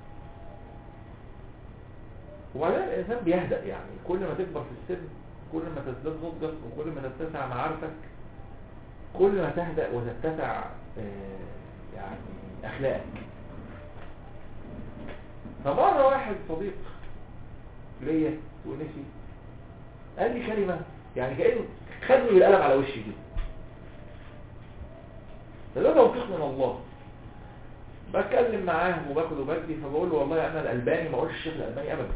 وبعدين الإنسان بيهدأ يعني كل ما تكبر في السن كل ما تزداد نضجك وكل ما تتسع معارفك كل ما تهدأ وتتسع آه، يعني أخلاقك فمرة واحد صديق ليا ونسي قال لي كلمة يعني كأنه خدني بالقلم على وشي كده فده توفيق من الله بتكلم معاه وباخد وبدي فبقول له والله انا الالباني ما اقولش الشيخ الالباني ابدا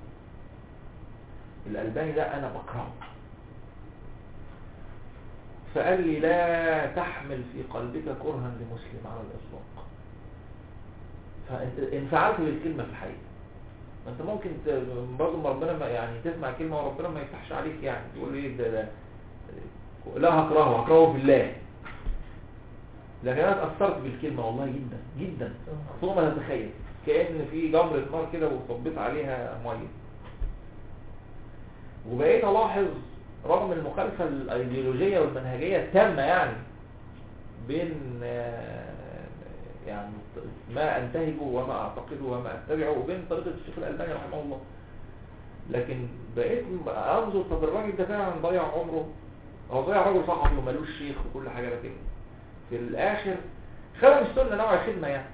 الالباني ده انا بكرهه فقال لي لا تحمل في قلبك كرها لمسلم على الاطلاق فانفعلت بالكلمه في الحقيقه ما انت ممكن ت... برضه ما ربنا ما يعني تسمع كلمه وربنا ما يفتحش عليك يعني تقول ايه ده, ده لا هكرهه هكرهه في الله لكن انا اتاثرت بالكلمه والله جدا جدا فوق ما تتخيل كان في جمره نار كده وصبيت عليها ميه وبقيت الاحظ رغم المخالفه الايديولوجيه والمنهجيه التامه يعني بين آه، يعني ما انتهجه وما اعتقده وما اتبعه وبين طريقه الشيخ الالباني رحمه الله لكن بقيت انظر طب الراجل ده فعلا ضيع عمره هو ضيع راجل صحفي ومالوش شيخ وكل حاجه لكن في الاخر خدم السنه نوع خدمه يعني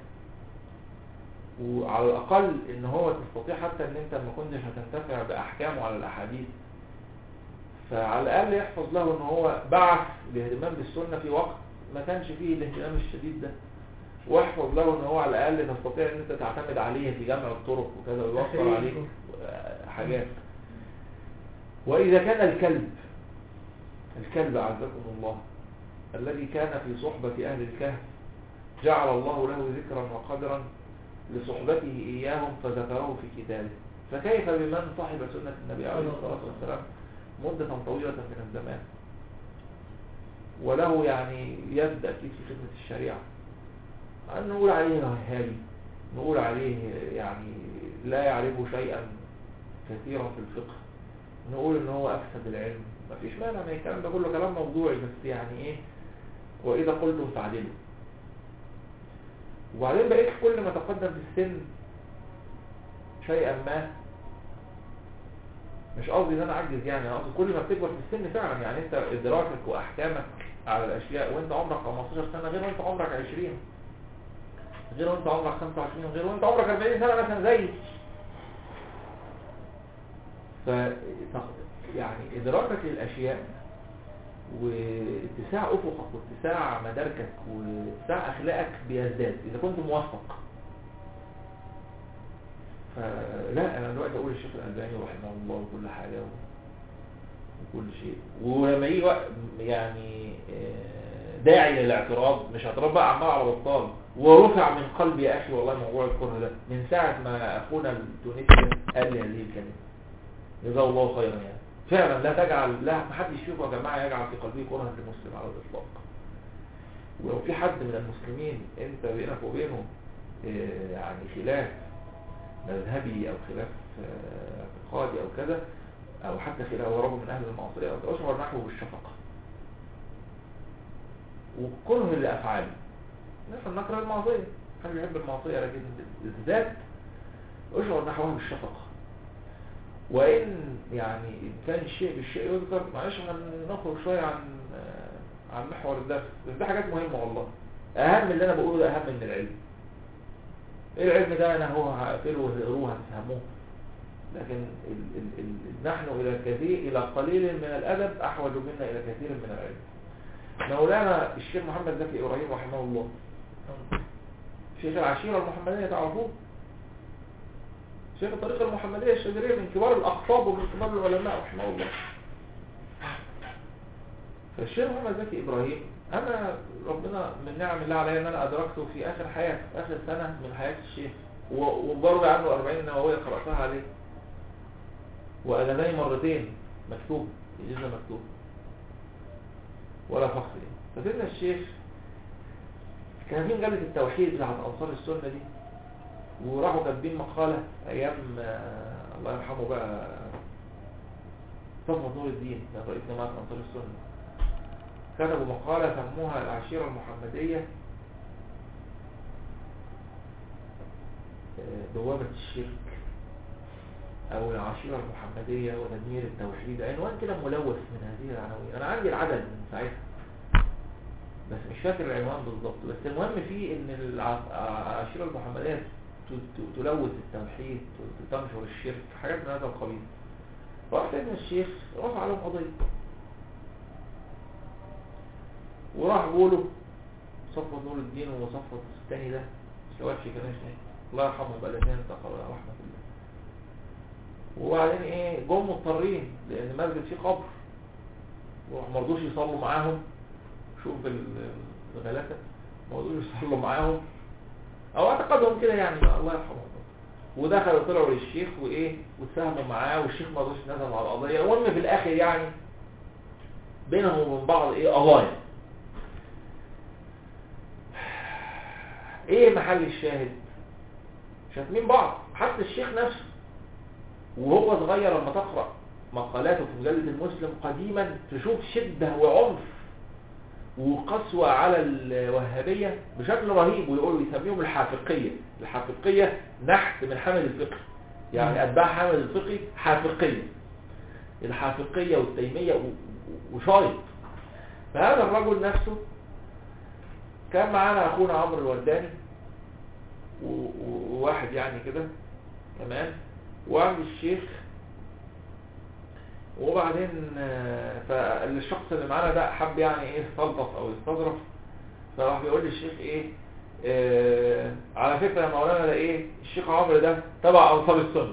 وعلى الاقل ان هو تستطيع حتى ان انت ما كنتش هتنتفع باحكامه على الاحاديث فعلى الاقل يحفظ له ان هو بعث الاهتمام بالسنه في وقت ما كانش فيه الاهتمام الشديد ده واحفظ له ان هو على الاقل تستطيع ان انت تعتمد عليه في جمع الطرق وكذا ويوفر عليك حاجات واذا كان الكلب الكلب عزكم الله الذي كان في صحبة أهل الكهف جعل الله له ذكرا وقدرا لصحبته إياهم فذكره في كتابه فكيف بمن صاحب سنة النبي عليه الصلاة والسلام مدة طويلة من الزمان وله يعني يد أكيد في خدمة الشريعة أن نقول عليه وهابي نقول عليه يعني لا يعرف شيئا كثيرا في الفقه نقول ان هو افسد العلم مفيش مانع من الكلام ده كله كلام موضوعي بس يعني ايه واذا قلتم فاعدلوا وبعدين بقيت كل ما تقدم في السن شيئا ما مش قصدي ان انا اعجز يعني انا قصدي كل ما بتكبر في السن فعلا يعني انت ادراكك واحكامك على الاشياء وانت عمرك 15 سنه غير وانت عمرك 20 غير وانت عمرك 25 غير وانت عمرك 40 سنه مثلا زيي ف يعني ادراكك للاشياء واتساع افقك واتساع مداركك واتساع اخلاقك بيزداد اذا كنت موفق فلا انا دلوقتي اقول الشيخ الالباني رحمه الله وكل حاجه و... وكل شيء ولما يجي وقت يعني آه، داعي للاعتراض مش اعتراض بقى عمال على بطال ورفع من قلبي يا اخي والله موضوع الكره ده من ساعه ما اخونا التونسي ده قال لي هذه الكلمه جزاه الله خيرا يعني فعلا لا تجعل لا محدش فيكم يا جماعه يجعل في قلبه كره لمسلم على الاطلاق ولو في حد من المسلمين انت بينك وبينه آه، يعني خلاف مذهبي او خلاف آه، اعتقادي او كذا او حتى خلاف ورجل من اهل المعصيه او اشعر نحوه بالشفقه وكره لافعاله مثلا نكره المعصيه حد يحب المعصيه لكن بالذات اشعر نحوها بالشفقه وإن يعني إن كان الشيء بالشيء يذكر معلش هنخرج شوية عن آه، عن محور الدرس بس ده حاجات مهمة والله أهم اللي أنا بقوله ده أهم من العلم العلم ده أنا هو هقفله وتقروه هتفهموه لكن ال ال ال نحن إلى كثير إلى قليل من الأدب أحوج منا إلى كثير من العلم مولانا الشيخ محمد زكي إبراهيم رحمه الله شيخ العشيرة المحمدية تعرفوه شيخ الطريقة المحمدية الشجرية من كبار الأقطاب ومن كبار العلماء رحمه الله فالشيخ محمد زكي إبراهيم أنا ربنا من نعم الله علي أن أنا أدركته في آخر حياة في آخر سنة من حياة الشيخ و- وبروي عنه 40 نووية قرأتها عليه وأذاني مرتين مكتوب إجازة مكتوب ولا فخر يعني. فسيدنا الشيخ كان في مجلة التوحيد بتاعت أنصار السنة دي وراحوا كاتبين مقالة أيام آه، الله يرحمه بقى مصطفى نور الدين ده رئيس جماعة أنصار السنة كتبوا مقالة سموها العشيرة المحمدية آه، بوابة الشرك أو العشيرة المحمدية وتدمير التوحيد عنوان كده ملوث من هذه العناوين أنا عندي العدد من ساعتها بس مش فاكر العنوان بالظبط بس المهم فيه إن الع- العشيرة المحمدية ت- ت- تلوث التوحيد ت- تنشر الشرك حاجات من هذا القبيل راح سيدنا الشيخ رفع عليهم قضية وراح بوله صفوة نور الدين وصفوة الثاني ده شوافي كان اسمه الله يرحمه بقى الاثنين انتقلوا إلى رحمة الله وبعدين ايه جم مضطرين لان المسجد فيه قبر وراح ما رضوش يصلوا معاهم شوف ال- الغلاسة ما رضوش يصلوا معاهم او اعتقادهم كده يعني الله يرحمه ودخلوا طلعوا للشيخ وايه واتساهموا معاه والشيخ ما رضوش نزل على القضيه المهم في الاخر يعني بينهم وبين بعض ايه قضايا ايه محل الشاهد شاتمين بعض حتى الشيخ نفسه وهو صغير لما تقرأ مقالاته في مجلة المسلم قديما تشوف شدة وعنف وقسوة على الوهابية بشكل رهيب ويقولوا يسميهم الحافقية الحافقية نحت من حامل الفقه يعني أتباع حامل الفقه حافقية الحافقية والتيمية و- و- وشايط فهذا الرجل نفسه كان معانا أخونا عمرو الورداني و- و- وواحد يعني كده تمام وعند الشيخ وبعدين آه، فالشخص اللي معانا ده حب يعني ايه يستلطف او يستظرف فراح بيقول لي الشيخ ايه آه على فكرة يا مولانا ده ايه الشيخ عمرو ده تبع انصار السنة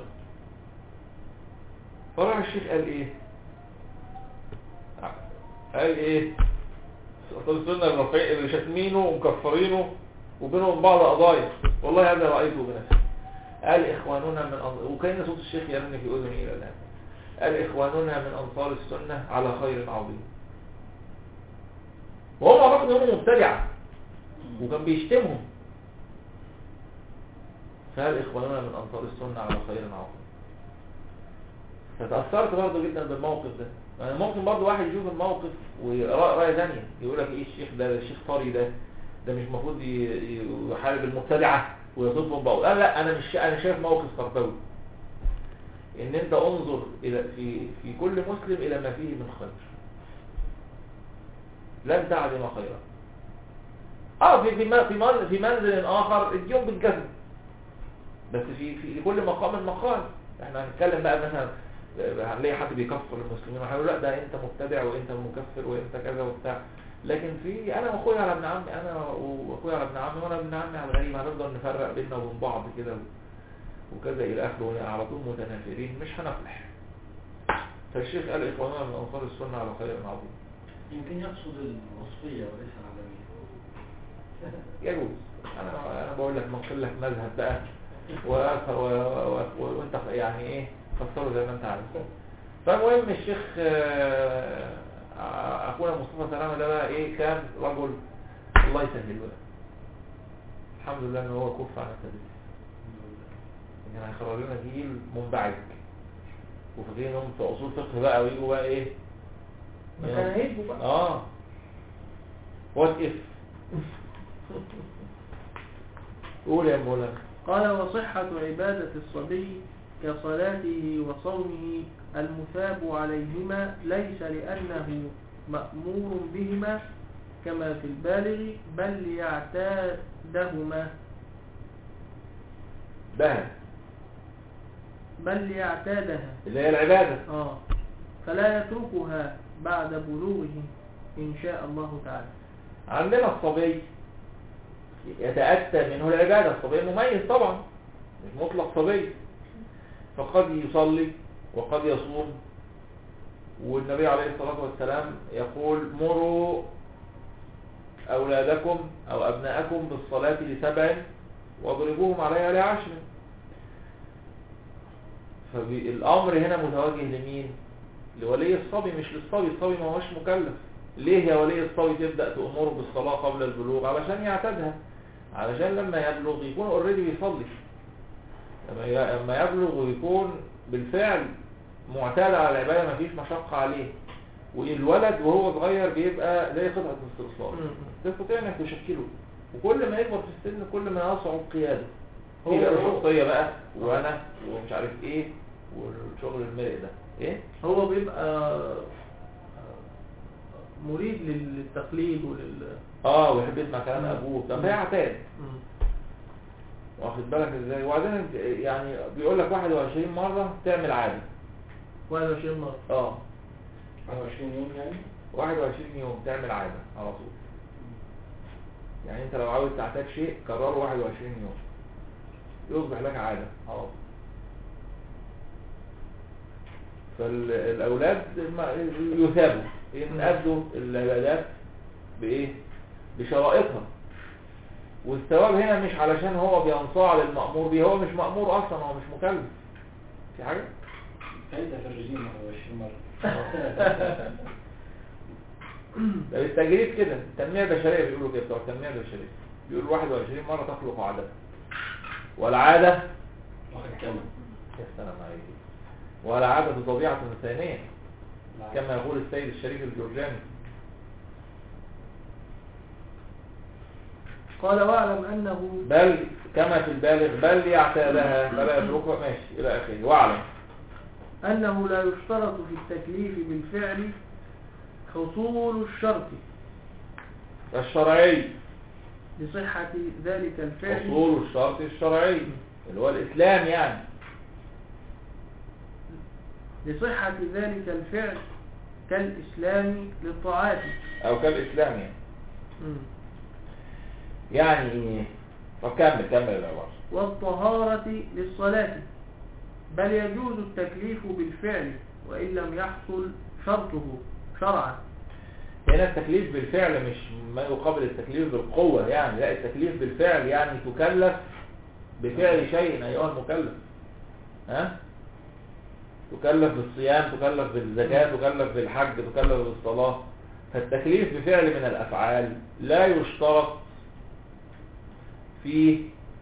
فراح الشيخ قال ايه قال ايه انصار السنة الرفيع اللي شاتمينه ومكفرينه وبينهم بعض قضايا والله هذا رأيته بنفسي قال إخواننا من أنصار وكان صوت الشيخ يرن في أذني إلى الآن قال إخواننا من أنصار السنة على خير عظيم وهم أعتقد إنهم مبتدعة وكان بيشتمهم فقال إخواننا من أنصار السنة على خير عظيم فتأثرت برضه جدا بالموقف ده يعني ممكن برضه واحد يشوف الموقف ويقرأ رأي ثانية يقول لك إيه الشيخ ده ده الشيخ طري ده ده مش المفروض ي- ي- يحارب المبتدعة ويصفهم بقول لا لا أنا مش أنا شايف موقف تربوي ان انت انظر الى في في كل مسلم الى ما فيه من خير لن تعلم خيرا اه في في م- في من- في منزل اخر اديهم بالجزم بس في في لكل مقام مقال احنا هنتكلم بقى مثلا آه، هنلاقي حد بيكفر المسلمين وهيقول لا ده انت مبتدع وانت مكفر وانت كذا وبتاع لكن في انا واخويا على ابن عمي انا واخويا على ابن عمي وانا ابن عمي على الغريب هنفضل نفرق بيننا وبين بعض كده وكذا إلى آخره على طول متنافرين مش هنفلح فالشيخ قال إخواننا من أنصار السنة على خير عظيم يمكن يقصد الوصفية وليس العالمية يجوز أنا أنا بقول لك نقل لك مذهب بقى و... و... و... و... وأنت يعني إيه فسره زي ما أنت عارف فالمهم الشيخ آه، أخونا مصطفى سلامة ده بقى إيه كان رجل الله يسهل له الحمد لله إن هو كف عن التدريس يعني هيخرج لنا جيل منبعث وفاكرينهم في اصول فقه بقى ويجوا بقى ايه مكانهيبه بقى اه وات اف قول يا مولانا قال وصحة عبادة الصبي كصلاته وصومه المثاب عليهما ليس لأنه مأمور بهما كما في البالغ بل ليعتادهما بها بل ليعتادها اللي هي العبادة آه فلا يتركها بعد بلوغه إن شاء الله تعالى عندنا الصبي يتأتى منه العبادة الصبي مميز طبعا مش مطلق صبي فقد يصلي وقد يصوم والنبي عليه الصلاة والسلام يقول مروا أولادكم أو أبناءكم بالصلاة لسبع واضربوهم عليها لعشر فالأمر هنا متوجه لمين لولي الصبي مش للصبي الصبي ما هوش مكلف ليه يا ولي الصبي تبدأ تأمره بالصلاة قبل البلوغ علشان يعتادها علشان لما يبلغ يكون اوريدي بيصلي لما ي- لما يبلغ ويكون بالفعل معتاد على العبادة مفيش مشقة عليه والولد وهو صغير بيبقى زي قطعة استرسال مم. تستطيع انك تشكله وكل ما يكبر في السن كل ما يصعب قياده هو- هو بقى هو- شخصية بقى وانا ومش عارف ايه والشغل المرق ده ايه هو بيبقى مريد للتقليد ولل اه ويحب يسمع كلام مم. ابوه طب هي عتاد مم. واخد بالك ازاي وبعدين يعني بيقول لك 21 مرة تعمل عادة 21 مرة اه 21 يوم يعني 21 يوم تعمل عادة على طول يعني انت لو عاوز تعتاد شيء كرره 21 يوم يصبح لك عادة على طول فالأولاد ما- يثابوا إن أدوا العبادات بإيه؟ بشرائطها والثواب هنا مش علشان هو بينصاع للمأمور به هو مش مأمور أصلا هو مش مكلف في حاجة؟ فايدة في الرجيم 21 مرة ده بالتجريب كده التنمية البشرية بيقولوا كده بتوع التنمية البشرية بيقولوا 21 مرة تخلق عادة والعادة واخد كام يا سلام عليك والعادة طبيعة ثانية كما يقول السيد الشريف الجرجاني قال واعلم أنه بل كما في البالغ بل يعتادها فلا يتركها ماشي إلى آخره واعلم أنه لا يشترط في التكليف بالفعل حصول الشرط الشرعي لصحة ذلك الفعل أصول الشرط الشرعي اللي هو الإسلام يعني لصحة ذلك الفعل كالإسلام للطاعات أو كالإسلام يعني مم. يعني إيه طب كمل كمل العبارة والطهارة للصلاة بل يجوز التكليف بالفعل وإن لم يحصل شرطه شرعا هنا التكليف بالفعل مش ما يقابل التكليف بالقوة يعني لا التكليف بالفعل يعني تكلف بفعل شيء أيها المكلف ها تكلف بالصيام تكلف بالزكاة تكلف بالحج تكلف بالصلاة فالتكليف بفعل من الأفعال لا يشترط في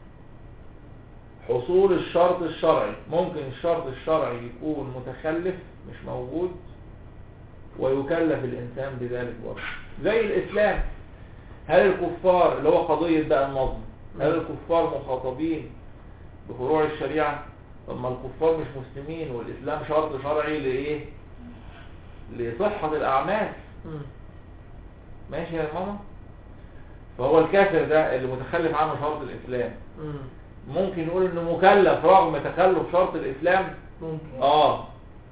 حصول الشرط الشرعي ممكن الشرط الشرعي يكون متخلف مش موجود ويكلف الإنسان بذلك برضه زي الإسلام هل الكفار اللي هو قضية بقى النظم هل الكفار مخاطبين بفروع الشريعة طب ما الكفار مش مسلمين والإسلام شرط شرعي لإيه لصحة الأعمال مم. ماشي يا ماما فهو الكافر ده اللي متخلف عنه شرط الإسلام مم. ممكن نقول انه مكلف رغم تخلف شرط الإسلام ممكن اه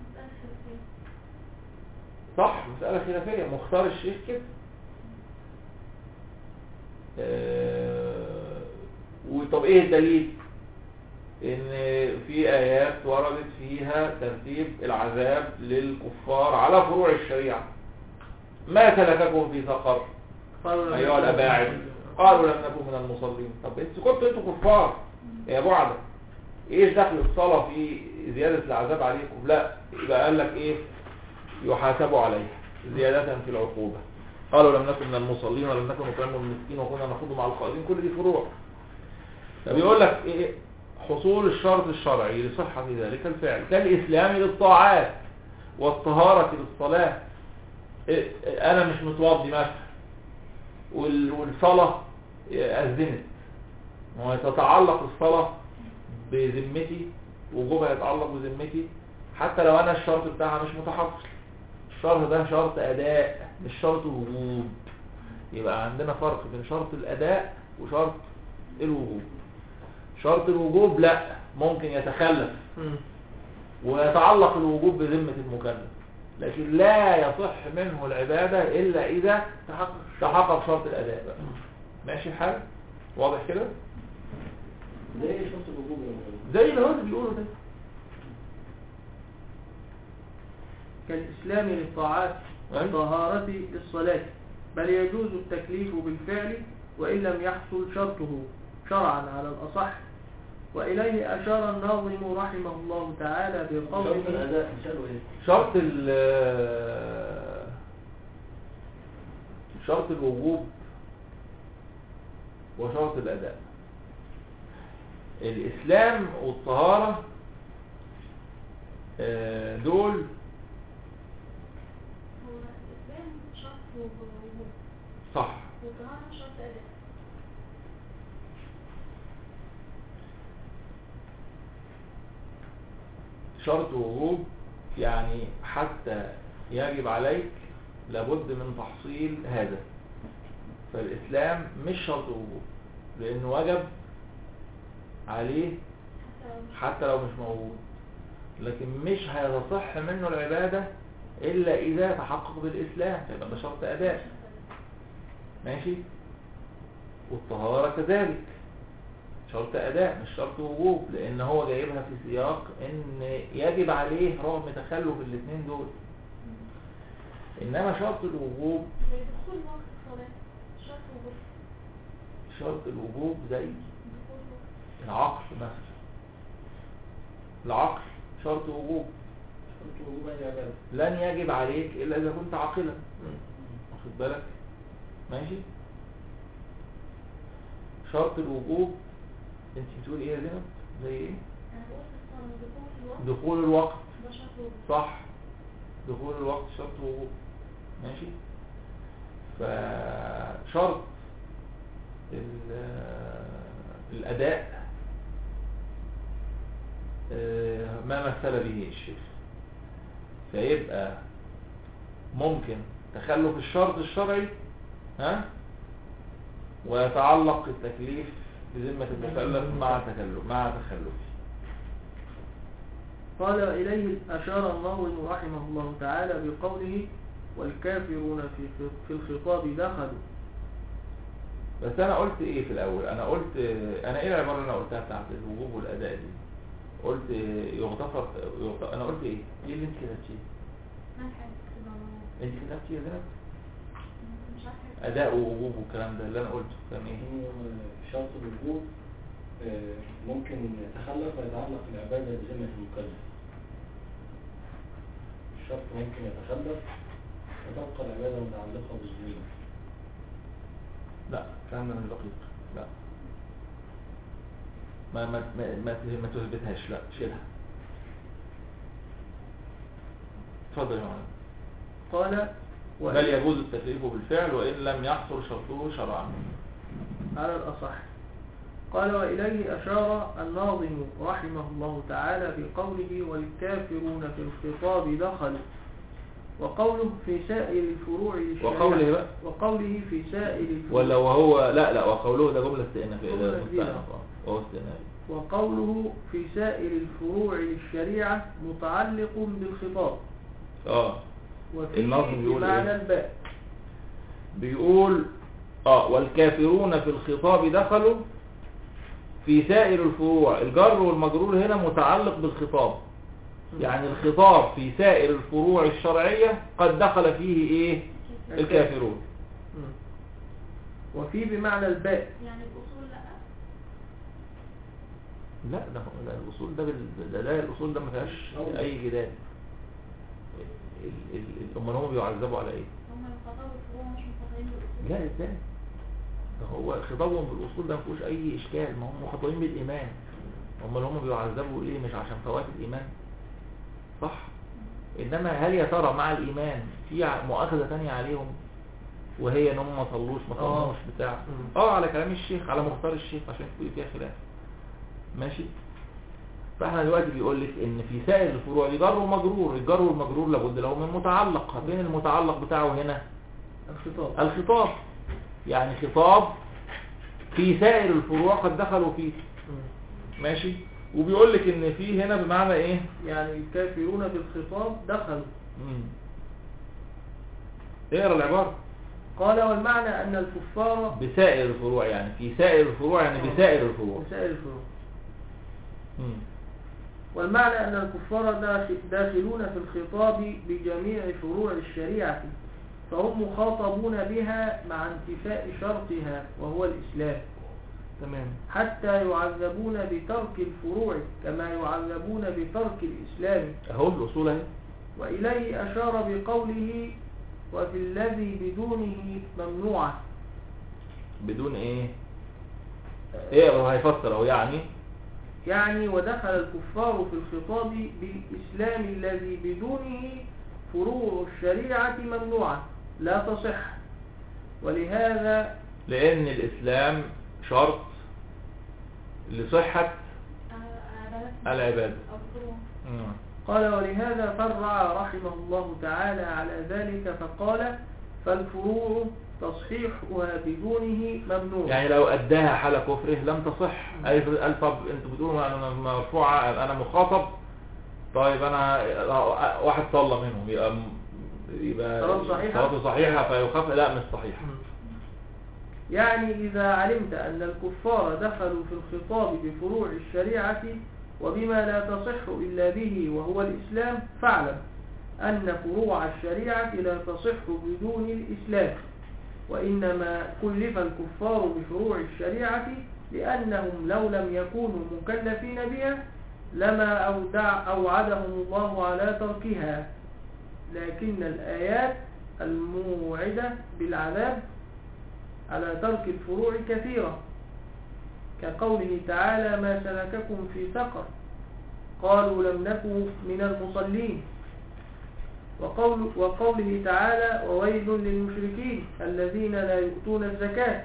صح مسألة خلافية مختار الشيخ كده آه، وطب ايه الدليل ان في ايات وردت فيها ترتيب العذاب للكفار على فروع الشريعة ما سلككم في سقر قالوا لم ايها يكن- الاباعد قالوا لم نكن من المصلين طب انتوا كنتوا انتوا كفار يا بعد ايش دخل الصلاة في زيادة العذاب عليكم لا يبقى قال لك ايه يحاسبوا عليه زيادة في العقوبة قالوا لم نكن من المصلين ولم نكن نطعم المسكين وكنا نخوض مع القائدين كل دي فروع فبيقول لك ايه حصول الشرط الشرعي لصحة ذلك الفعل كالإسلام للطاعات والطهارة للصلاة إيه انا مش متوضي مثلا وال- والصلاة أذنت ما هي تتعلق الصلاة بذمتي وجوبها يتعلق بذمتي حتى لو انا الشرط بتاعها مش متحصل الشرط ده شرط اداء مش شرط وجوب يبقى عندنا فرق بين شرط الاداء وشرط الوجوب شرط الوجوب لا ممكن يتخلف مم. ويتعلق الوجوب بذمة المكلف لكن لا يصح منه العبادة إلا إذا تحقق تحقق شرط الأداء بقى ماشي الحال واضح كده زي شرط الوجوب يا مولانا. زي اللي هو اللي بيقوله ده كالإسلام للطاعات أيوة. والطهارة للصلاة بل يجوز التكليف بالفعل وإن لم يحصل شرطه شرعا على الأصح وإليه أشار الناظم رحمه الله تعالى شرط بقوله الأداء مثاله إيه؟ شرط ال شرط الوجوب وشرط الأداء الإسلام والطهارة آه، دول هو الإسلام شرط ووجوب صح والطهارة شرط أداء شرط وجوب يعني حتى يجب عليك لابد من تحصيل هذا فالإسلام مش شرط وجوب لأنه وجب عليه حتى لو مش حتى لو مش موجود لكن مش هيتصح منه العبادة إلا إذا تحقق بالإسلام فيبقى ده شرط أداء ماشي والطهارة كذلك شرط أداء مش شرط وجوب لأن هو جايبها في سياق إن يجب عليه رغم تخلف الاثنين دول إنما شرط الوجوب زي دخول وقت الصلاة شرط وجوب شرط الوجوب زي دخول وقت العقل مثلا العقل شرط وجوب شرط وجوب أي عبادة لن يجب عليك إلا إذا كنت عاقلا واخد بالك ماشي شرط الوجوب انت بتقول ايه يا زينب زي ايه أنا بقول في الصلاة دخول الوقت دخول الوقت ده شرط وجوب صح دخول الوقت شرط وجوب ماشي فشرط ال- الأداء آه، ما مثل به الشيخ فيبقى ممكن تخلف الشرط الشرعي ها ويتعلق التكليف بذمة المكلف مع تكلف مع تخلفه قال إليه أشار الناظم رحمه الله تعالى بقوله والكافرون في في الخطاب دخلوا بس انا قلت ايه في الاول انا قلت انا ايه العباره اللي انا قلتها بتاعت الوجوب والاداء دي قلت يغتفر يغتفر انا قلت ايه ايه اللي انت كتبتيه ما حاجة كده انت كتبتيه يا زينب مش عارفة اداء ووجوب والكلام ده اللي انا قلته كان ايه إنه شرط الوجوب آه، ممكن يتخلف ويتعلق العبادة بذمة المكلف الشرط ممكن يتخلف وتبقى العبادة متعلقة بالذمة لا الكلام ده مش دقيق لا ما ما ما ما, ما تثبتهاش لا شيلها اتفضل يا مولانا قال وإن- بل يجوز التكليف بالفعل وان لم يحصل شرطه شرعا على الأصح قال وإليه أشار الناظم رحمه الله تعالى بقوله والكافرون في الخطاب دخلوا وقوله في سائر الفروع للشريعة وقوله بقى وقوله في سائر الفروع ولا وهو لا لا وقوله ده جملة استئنافية جملة ده جديدة. مستأنف آه، وهو استئنافي وقوله في سائر الفروع للشريعة متعلق بالخطاب اه وفيه الناظم بيقول بمعنى إيه؟ الباء بيقول اه والكافرون في الخطاب دخلوا في سائر الفروع الجر والمجرور هنا متعلق بالخطاب يعني الخطاب في سائر الفروع الشرعية قد دخل فيه ايه الكافرون مم. وفي بمعنى الباء يعني الأصول لأ لا ده هو- ده الاصول ده بال... ده, ده الاصول ده ما فيهاش اي جدال ال- ال- ال- امال هم بيعذبوا على ايه هم الخطاب الفروع مش مخاطبين بالأصول لا ازاي ده هو خطابهم بالاصول ده ما فيهوش اي اشكال ما هم مخاطبين بالايمان امال هم بيعذبوا ليه مش عشان فوات الايمان صح انما هل يا ترى مع الايمان في ع- مؤاخذه تانية عليهم وهي ان هم ما صلوش ما آه. صلوش بتاع مم. اه على كلام الشيخ على مختار الشيخ عشان يكون فيها خلاف ماشي فاحنا دلوقتي بيقول لك ان في سائر الفروع دي جر ومجرور الجر والمجرور لابد له من متعلق فين المتعلق بتاعه هنا الخطاب الخطاب يعني خطاب في سائر الفروع قد دخلوا فيه مم. ماشي وبيقول لك ان في هنا بمعنى ايه يعني الكافرون في الخطاب دخلوا مم. اقرا العبارة قال والمعنى أن الكفار بسائر الفروع يعني في سائر الفروع يعني بسائر الفروع في سائر الفروع مم. والمعنى أن الكفار داخل- داخلون في الخطاب بجميع فروع الشريعة فهم مخاطبون بها مع انتفاء شرطها وهو الإسلام تمام حتى يعذبون بترك الفروع كما يعذبون بترك الإسلام اهو الاصول اهي وإليه أشار بقوله وفي الذي بدونه ممنوعة بدون ايه ايه هو هيفسر اهو يعني يعني ودخل الكفار في الخطاب بالإسلام الذي بدونه فروع الشريعة ممنوعة لا تصح ولهذا لأن الإسلام شرط لصحة العبادة أو فروع. مم. قال ولهذا فرع رحمه الله تعالى على ذلك فقال فالفروع تصحيحها بدونه ممنوع يعني لو أداها حال كفره لم تصح أي قال طب أنتوا بتقولوا أنا مرفوعة أنا مخاطب طيب أنا واحد صلى منهم يبقى يبقى صلاته صحيحة؟ صلاته صحيحة فيخاف لا مش صحيحة يعني إذا علمت أن الكفار دخلوا في الخطاب بفروع الشريعة وبما لا تصح إلا به وهو الإسلام فاعلم أن فروع الشريعة لا تصح بدون الإسلام وإنما كلف الكفار بفروع الشريعة لأنهم لو لم يكونوا مكلفين بها لما أودع أوعدهم الله على تركها لكن الآيات الموعدة بالعذاب على ترك الفروع كثيرة كقوله تعالى ما سلككم في سقر قالوا لم نكن من المصلين وقول وقوله تعالى وويل للمشركين الذين لا يؤتون الزكاة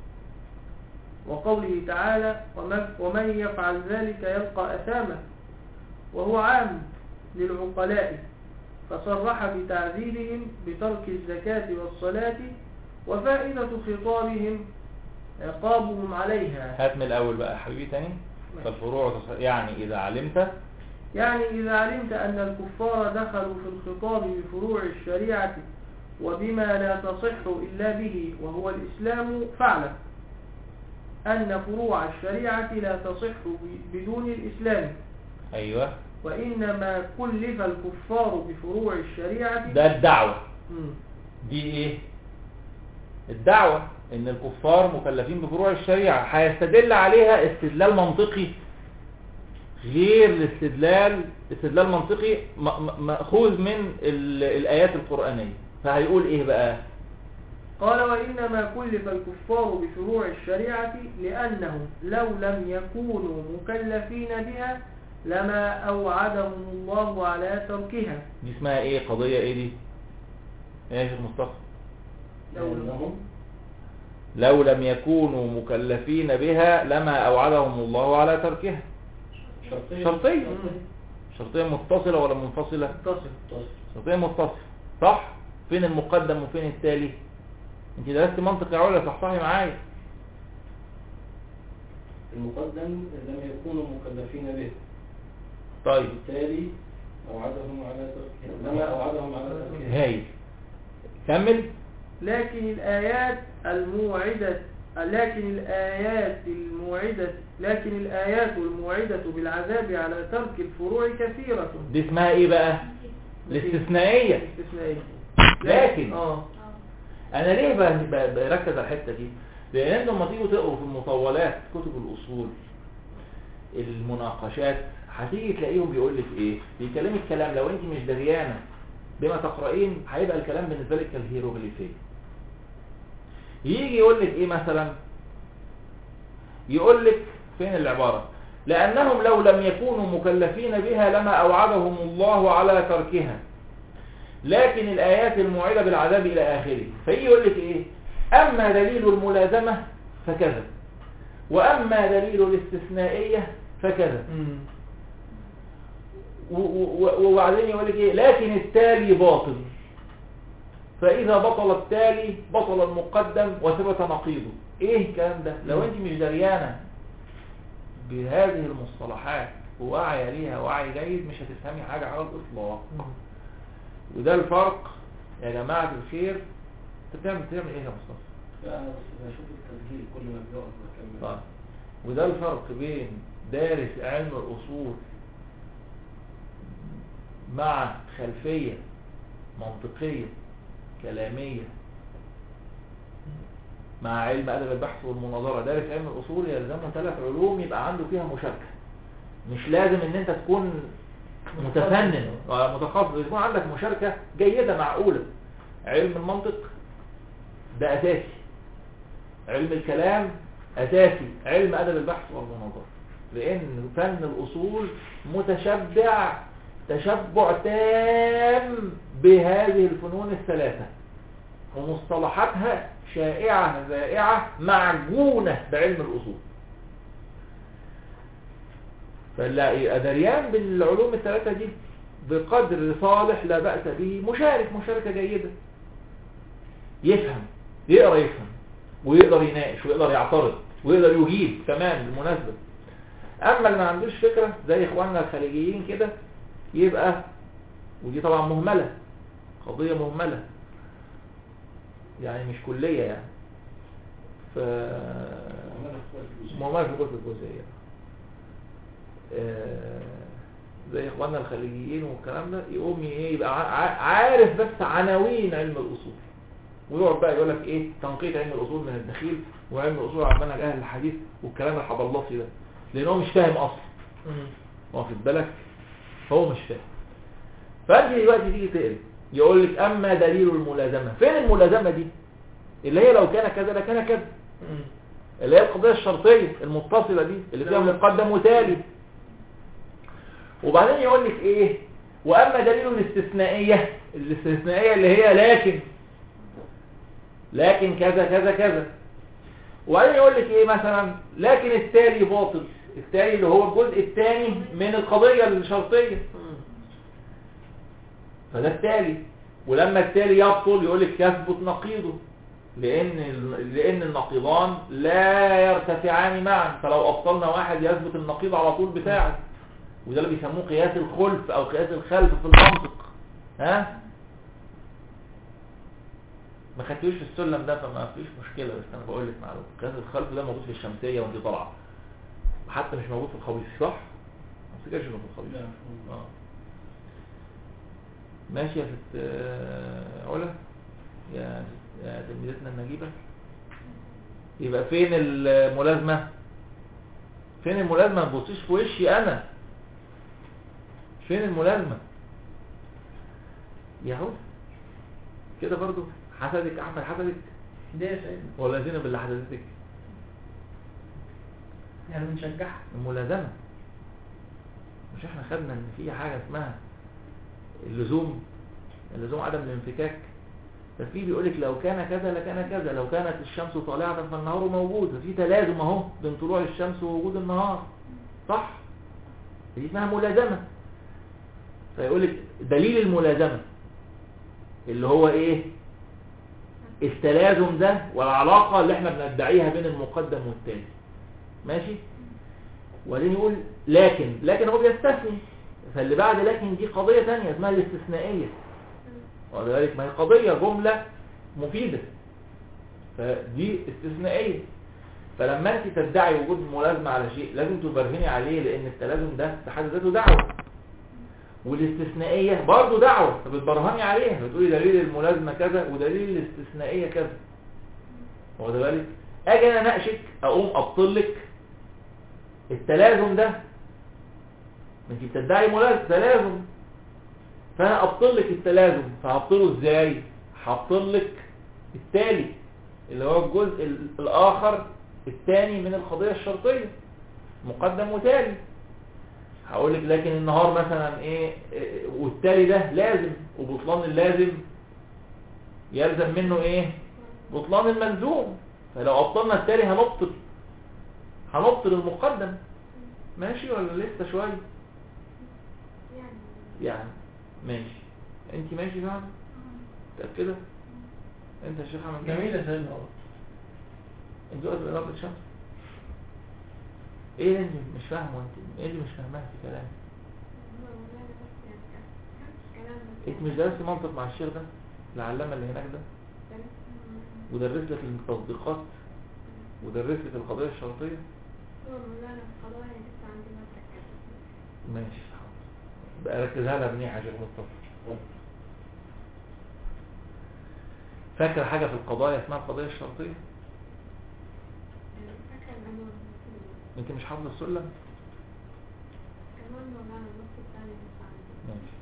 وقوله تعالى ومن, ومن يفعل ذلك يلقى أثاما وهو عام للعقلاء فصرح بتعذيبهم بترك الزكاة والصلاة وفائدة خطابهم عقابهم عليها هات من الأول بقى يا حبيبي تاني فالفروع تصح- يعني إذا علمت يعني إذا علمت أن الكفار دخلوا في الخطاب بفروع الشريعة وبما لا تصح إلا به وهو الإسلام فاعلم أن فروع الشريعة لا تصح ب- بدون الإسلام أيوه وإنما كلف الكفار بفروع الشريعة ده الدعوة مم. دي ايه الدعوة ان الكفار مكلفين بفروع الشريعة هيستدل عليها استدلال منطقي غير الاستدلال استدلال منطقي م- م- مأخوذ من ال- الآيات القرآنية فهيقول ايه بقى قال وإنما كلف الكفار بفروع الشريعة لأنهم لو لم يكونوا مكلفين بها لما أوعدهم الله على تركها دي اسمها ايه قضية ايه دي ايه يا شيخ مصطفى لو لأنهم لو لم يكونوا مكلفين بها لما أوعدهم الله على تركها شرطية شرطية. شرطية متصلة ولا منفصلة تصل تصل. شرطية متصلة صح فين المقدم وفين التالي انت درست منطق يا علا صحصحي معايا المقدم لم يكونوا مكلفين به طيب بالتالي أوعدهم على تركها لما أوعدهم على تركها هايل كمل لكن الآيات الموعدة لكن الآيات الموعدة لكن الآيات الموعدة بالعذاب على ترك الفروع كثيرة دي اسمها ايه بقى الاستثنائية استثنائية لكن اه اه انا ليه ب- ب- بركز على الحتة دي لان انتم لما تيجوا تقروا في المطولات كتب الاصول المناقشات هتيجي تلاقيهم بيقول لك ايه بيكلمك كلام لو انت مش دريانه بما تقرأين هيبقى الكلام بالنسبه لك كالهيروغليفيه يجي يقول لك ايه مثلا يقول لك فين العبارة لأنهم لو لم يكونوا مكلفين بها لما أوعدهم الله على تركها لكن الآيات الموعدة بالعذاب إلى آخره فيجي يقول لك إيه أما دليل الملازمة فكذا وأما دليل الاستثنائية فكذا مم. و- و- وبعدين يقول لك ايه لكن التالي باطل فاذا بطل التالي بطل المقدم وثبت نقيضه ايه الكلام ده لو انت مش دريانه بهذه المصطلحات وواعيه ليها وعي جيد مش هتفهمي حاجه على الاطلاق مم. وده الفرق يا جماعه الخير انت بتعمل بتعمل ايه يا مصطفى لا أنا بس بشوف التسجيل كل ما بيقف بكمل طيب وده الفرق بين دارس علم الأصول مع خلفية منطقية كلامية مع علم أدب البحث والمناظرة دارس علم الأصول يلزمه ثلاث علوم يبقى عنده فيها مشاركة مش لازم ان انت تكون متفنن ومتخصص يكون عندك مشاركة جيدة معقولة علم المنطق ده أساسي علم الكلام أساسي علم أدب البحث والمناظرة لان فن الاصول متشبع تشبع تام بهذه الفنون الثلاثة ومصطلحاتها شائعة ذائعة معجونة بعلم الأصول فلا يبقى دريان بالعلوم الثلاثة دي بقدر صالح لا بأس به مشارك مشاركة جيدة يفهم يقرأ يفهم ويقدر يناقش ويقدر يعترض ويقدر يجيب كمان بالمناسبة أما اللي ما عندوش فكرة زي إخواننا الخليجيين كده يبقى ودي طبعا مهملة قضية مهملة يعني مش كلية يعني ف مهملة في كل الجزئية آه، زي اخواننا الخليجيين والكلام ده يقوم ايه يبقى ع- عارف بس عناوين علم الاصول ويقعد بقى يقول لك ايه تنقيط علم الاصول من الدخيل وعلم الاصول على منهج اهل الحديث والكلام الحضلصي ده لان هو مش فاهم اصلا واخد بالك هو مش فاهم فانت دلوقتي تيجي تقرا يقول لك اما دليل الملازمه فين الملازمه دي اللي هي لو كان كذا لكان كذا اللي هي القضيه الشرطيه المتصله دي اللي فيها مقدم وتالي وبعدين يقول لك ايه واما دليل الاستثنائيه الاستثنائيه اللي هي لكن لكن كذا كذا كذا وبعدين يقول لك ايه مثلا لكن التالي باطل التالي اللي هو الجزء الثاني من القضيه الشرطيه فده التالي ولما التالي يبطل يقول لك يثبت نقيضه لان لان النقيضان لا يرتفعان معا فلو ابطلنا واحد يثبت النقيض على طول بتاعه وده اللي بيسموه قياس الخلف او قياس الخلف في المنطق ها ما خدتوش في السلم ده فما فيش مشكله بس انا بقول لك معلومه قياس الخلف ده موجود في الشمسيه وانت طالعه حتى مش موجود في الخبيث صح ما تفتكرش انه في الخبيث لا. اه ماشي يا ست آه، علا يا يا تلميذتنا النجيبة يبقى فين الملازمة فين الملازمة ما تبصيش في وشي انا فين الملازمة يا علا كده برضو حسدك احمد حسدك ليه يا سيدنا ولا زينب اللي حسدتك يعني بنشجعها الملازمة مش احنا خدنا ان في حاجة اسمها اللزوم اللزوم عدم الانفكاك ففي بيقولك لو كان كذا لكان كذا لو كانت الشمس طالعة فالنهار موجود ففي تلازم اهو بين طلوع الشمس ووجود النهار صح دي اسمها ملازمة فيقولك دليل الملازمة اللي هو ايه التلازم ده والعلاقة اللي احنا بندعيها بين المقدم والتالي ماشي وبعدين يقول لكن لكن هو بيستثني فاللي بعد لكن دي قضية تانية اسمها الاستثنائية ولذلك ما هي قضية جملة مفيدة فدي استثنائية فلما انت تدعي وجود ملازمة على شيء لازم تبرهني عليه لان التلازم ده في حد ذاته دعوة والاستثنائية برضه دعوة فبتبرهني عليها بتقولي دليل الملازمة كذا ودليل الاستثنائية كذا واخد بالك اجي انا اناقشك اقوم ابطل لك التلازم ده ما انت بتدعي ملازم تلازم فانا ابطل لك التلازم فهبطله ازاي هبطل لك التالي اللي هو الجزء ال- الاخر الثاني من القضية الشرطية مقدم وتالي هقول لك لكن النهار مثلا ايه إيه، والتالي ده لازم وبطلان اللازم يلزم منه ايه بطلان الملزوم فلو ابطلنا التالي هنبطل هنبطل المقدم ماشي ولا لسه شويه يعني يعني ماشي انت ماشي فعلا متأكدة انت يا شيخ احمد جميل يا سيدنا والله انت واقف بإضافة الشمس ايه اللي انت مش فاهمه انت ايه اللي مش فاهماه في كلامي هو مولانا بس يعني كان كلام بس انت مش درست منطق مع الشيخ ده العلامة اللي هناك ده ودرس لك التطبيقات ودرس لك القضية الشرطية هو مولانا القضايا لسه عندي ما تركز ماشي حاضر بقى ركزها لها منيح يا شيخ مصطفى فاكر حاجة في القضايا اسمها القضية الشرطية فاكر العنوان انت مش حافظ السلم كمان مولانا النص الثاني لسه عندي ماشي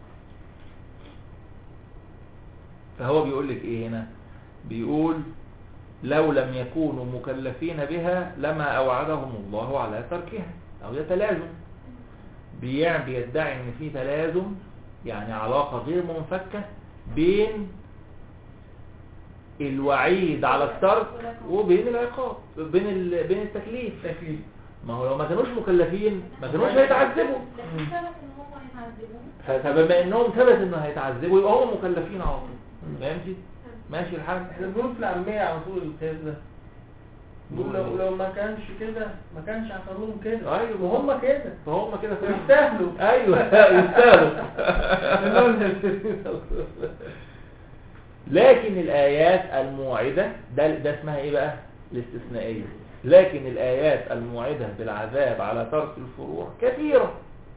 فهو بيقول لك ايه هنا بيقول لو لم يكونوا مكلفين بها لما اوعدهم الله على تركها أو ده تلازم بيع بيدعي إن في تلازم يعني علاقة غير منفكة بين الوعيد على الترك وبين العقاب بين ال... بين التكليف تكليف ما هو لو ما كانوش مكلفين ما كانوش هيتعذبوا لكن ثبت ان هم هيتعذبون فبما انهم ثبت انه هيتعذبوا يبقى هم مكلفين على طول فهمتي ماشي الحال احنا بنقول في العامية على طول القياس ده بنقول لو لو ما كانش كده ما كانش حصل لهم كده ايوه وهم كده فهم كده فعلا. يستاهلوا ايوه يستاهلوا لكن الايات الموعده ده ده اسمها ايه بقى الاستثنائيه لكن الايات الموعده بالعذاب على ترك الفروع كثيره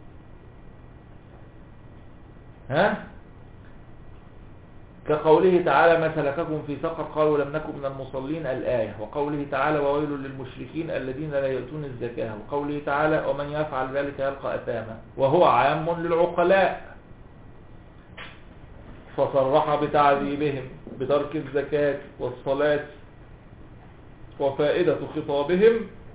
ها كقوله تعالى ما سلككم في سقر قالوا لم نكن من المصلين الآية وقوله تعالى وويل للمشركين الذين لا يؤتون الزكاة وقوله تعالى ومن يفعل ذلك يلقى أثاما وهو عام للعقلاء فصرح بتعذيبهم بترك الزكاة والصلاة وفائدة خطابهم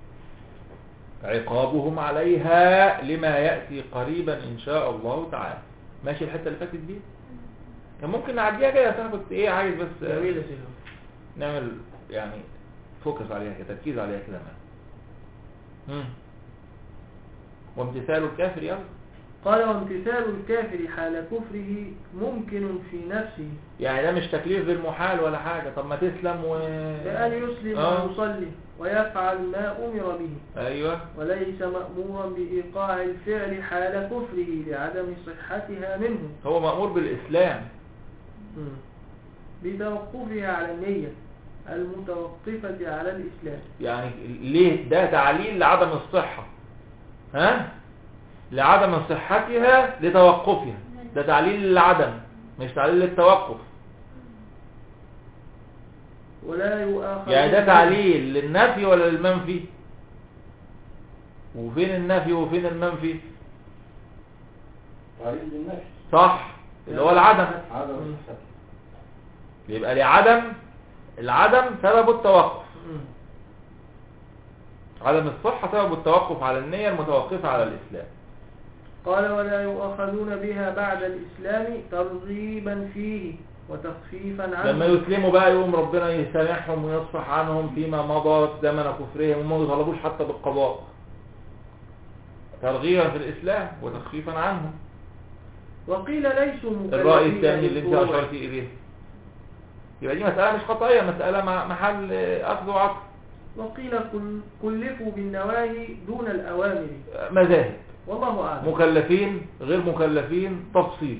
عقابهم عليها لما يأتي قريبا إن شاء الله تعالى ماشي الحتة اللي فاتت دي كان ممكن نعديها كده بس انا كنت ايه عايز بس جميل يا سيدي نعمل يعني فوكس عليها كده تركيز عليها كده معانا مم. وامتثال الكافر يلا قال وامتثال الكافر حال كفره ممكن في نفسه يعني ده مش تكليف بالمحال ولا حاجة طب ما تسلم و بأن يسلم آه. ويصلي ويفعل ما أمر به ايوه وليس مأمورا بإيقاع الفعل حال كفره لعدم صحتها منه هو مأمور بالإسلام مم. بتوقفها على النية المتوقفة على الإسلام يعني ليه ده تعليل لعدم الصحة ها لعدم صحتها لتوقفها ده تعليل للعدم مش تعليل للتوقف ولا يؤاخذ يعني ده تعليل للنفي ولا للمنفي وفين النفي وفين المنفي تعليل للنفس صح اللي هو العدم عدم مم. الصحة يبقى لعدم العدم سبب التوقف مم. عدم الصحة سبب التوقف على النية المتوقفة على الإسلام قال ولا يؤاخذون بها بعد الإسلام ترغيبا فيه وتخفيفا عنه لما يسلموا بقى يقوم ربنا يسامحهم ويصفح عنهم فيما مضى زمن كفرهم وما يطالبوش حتى بالقضاء ترغيبا في الإسلام وتخفيفا عنهم وقيل ليسوا مكلفين الرأي الثاني اللي انت بالفروع. أشرت إليه يبقى دي مسألة مش خطأية مسألة مع- محل أخذ وعطف وقيل كل كلفوا بالنواهي دون الأوامر مذاهب والله أعلم مكلفين غير مكلفين تفصيل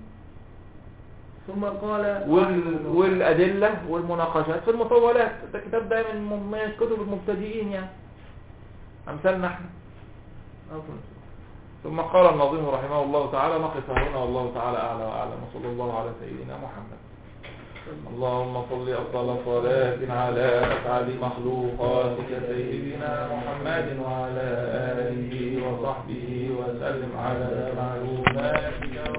ثم قال وال... والأدلة والمناقشات في المطولات ده كتاب ده من من كتب المبتدئين يعني أمثالنا احنا عفوا. ثم قال النظيم رحمه الله تعالى نقف هنا والله تعالى أعلى وأعلم وصلى الله على سيدنا محمد اللهم صل أفضل صلاة على أفعال مخلوقاتك سيدنا محمد وعلى آله وصحبه وسلم على معلوماتك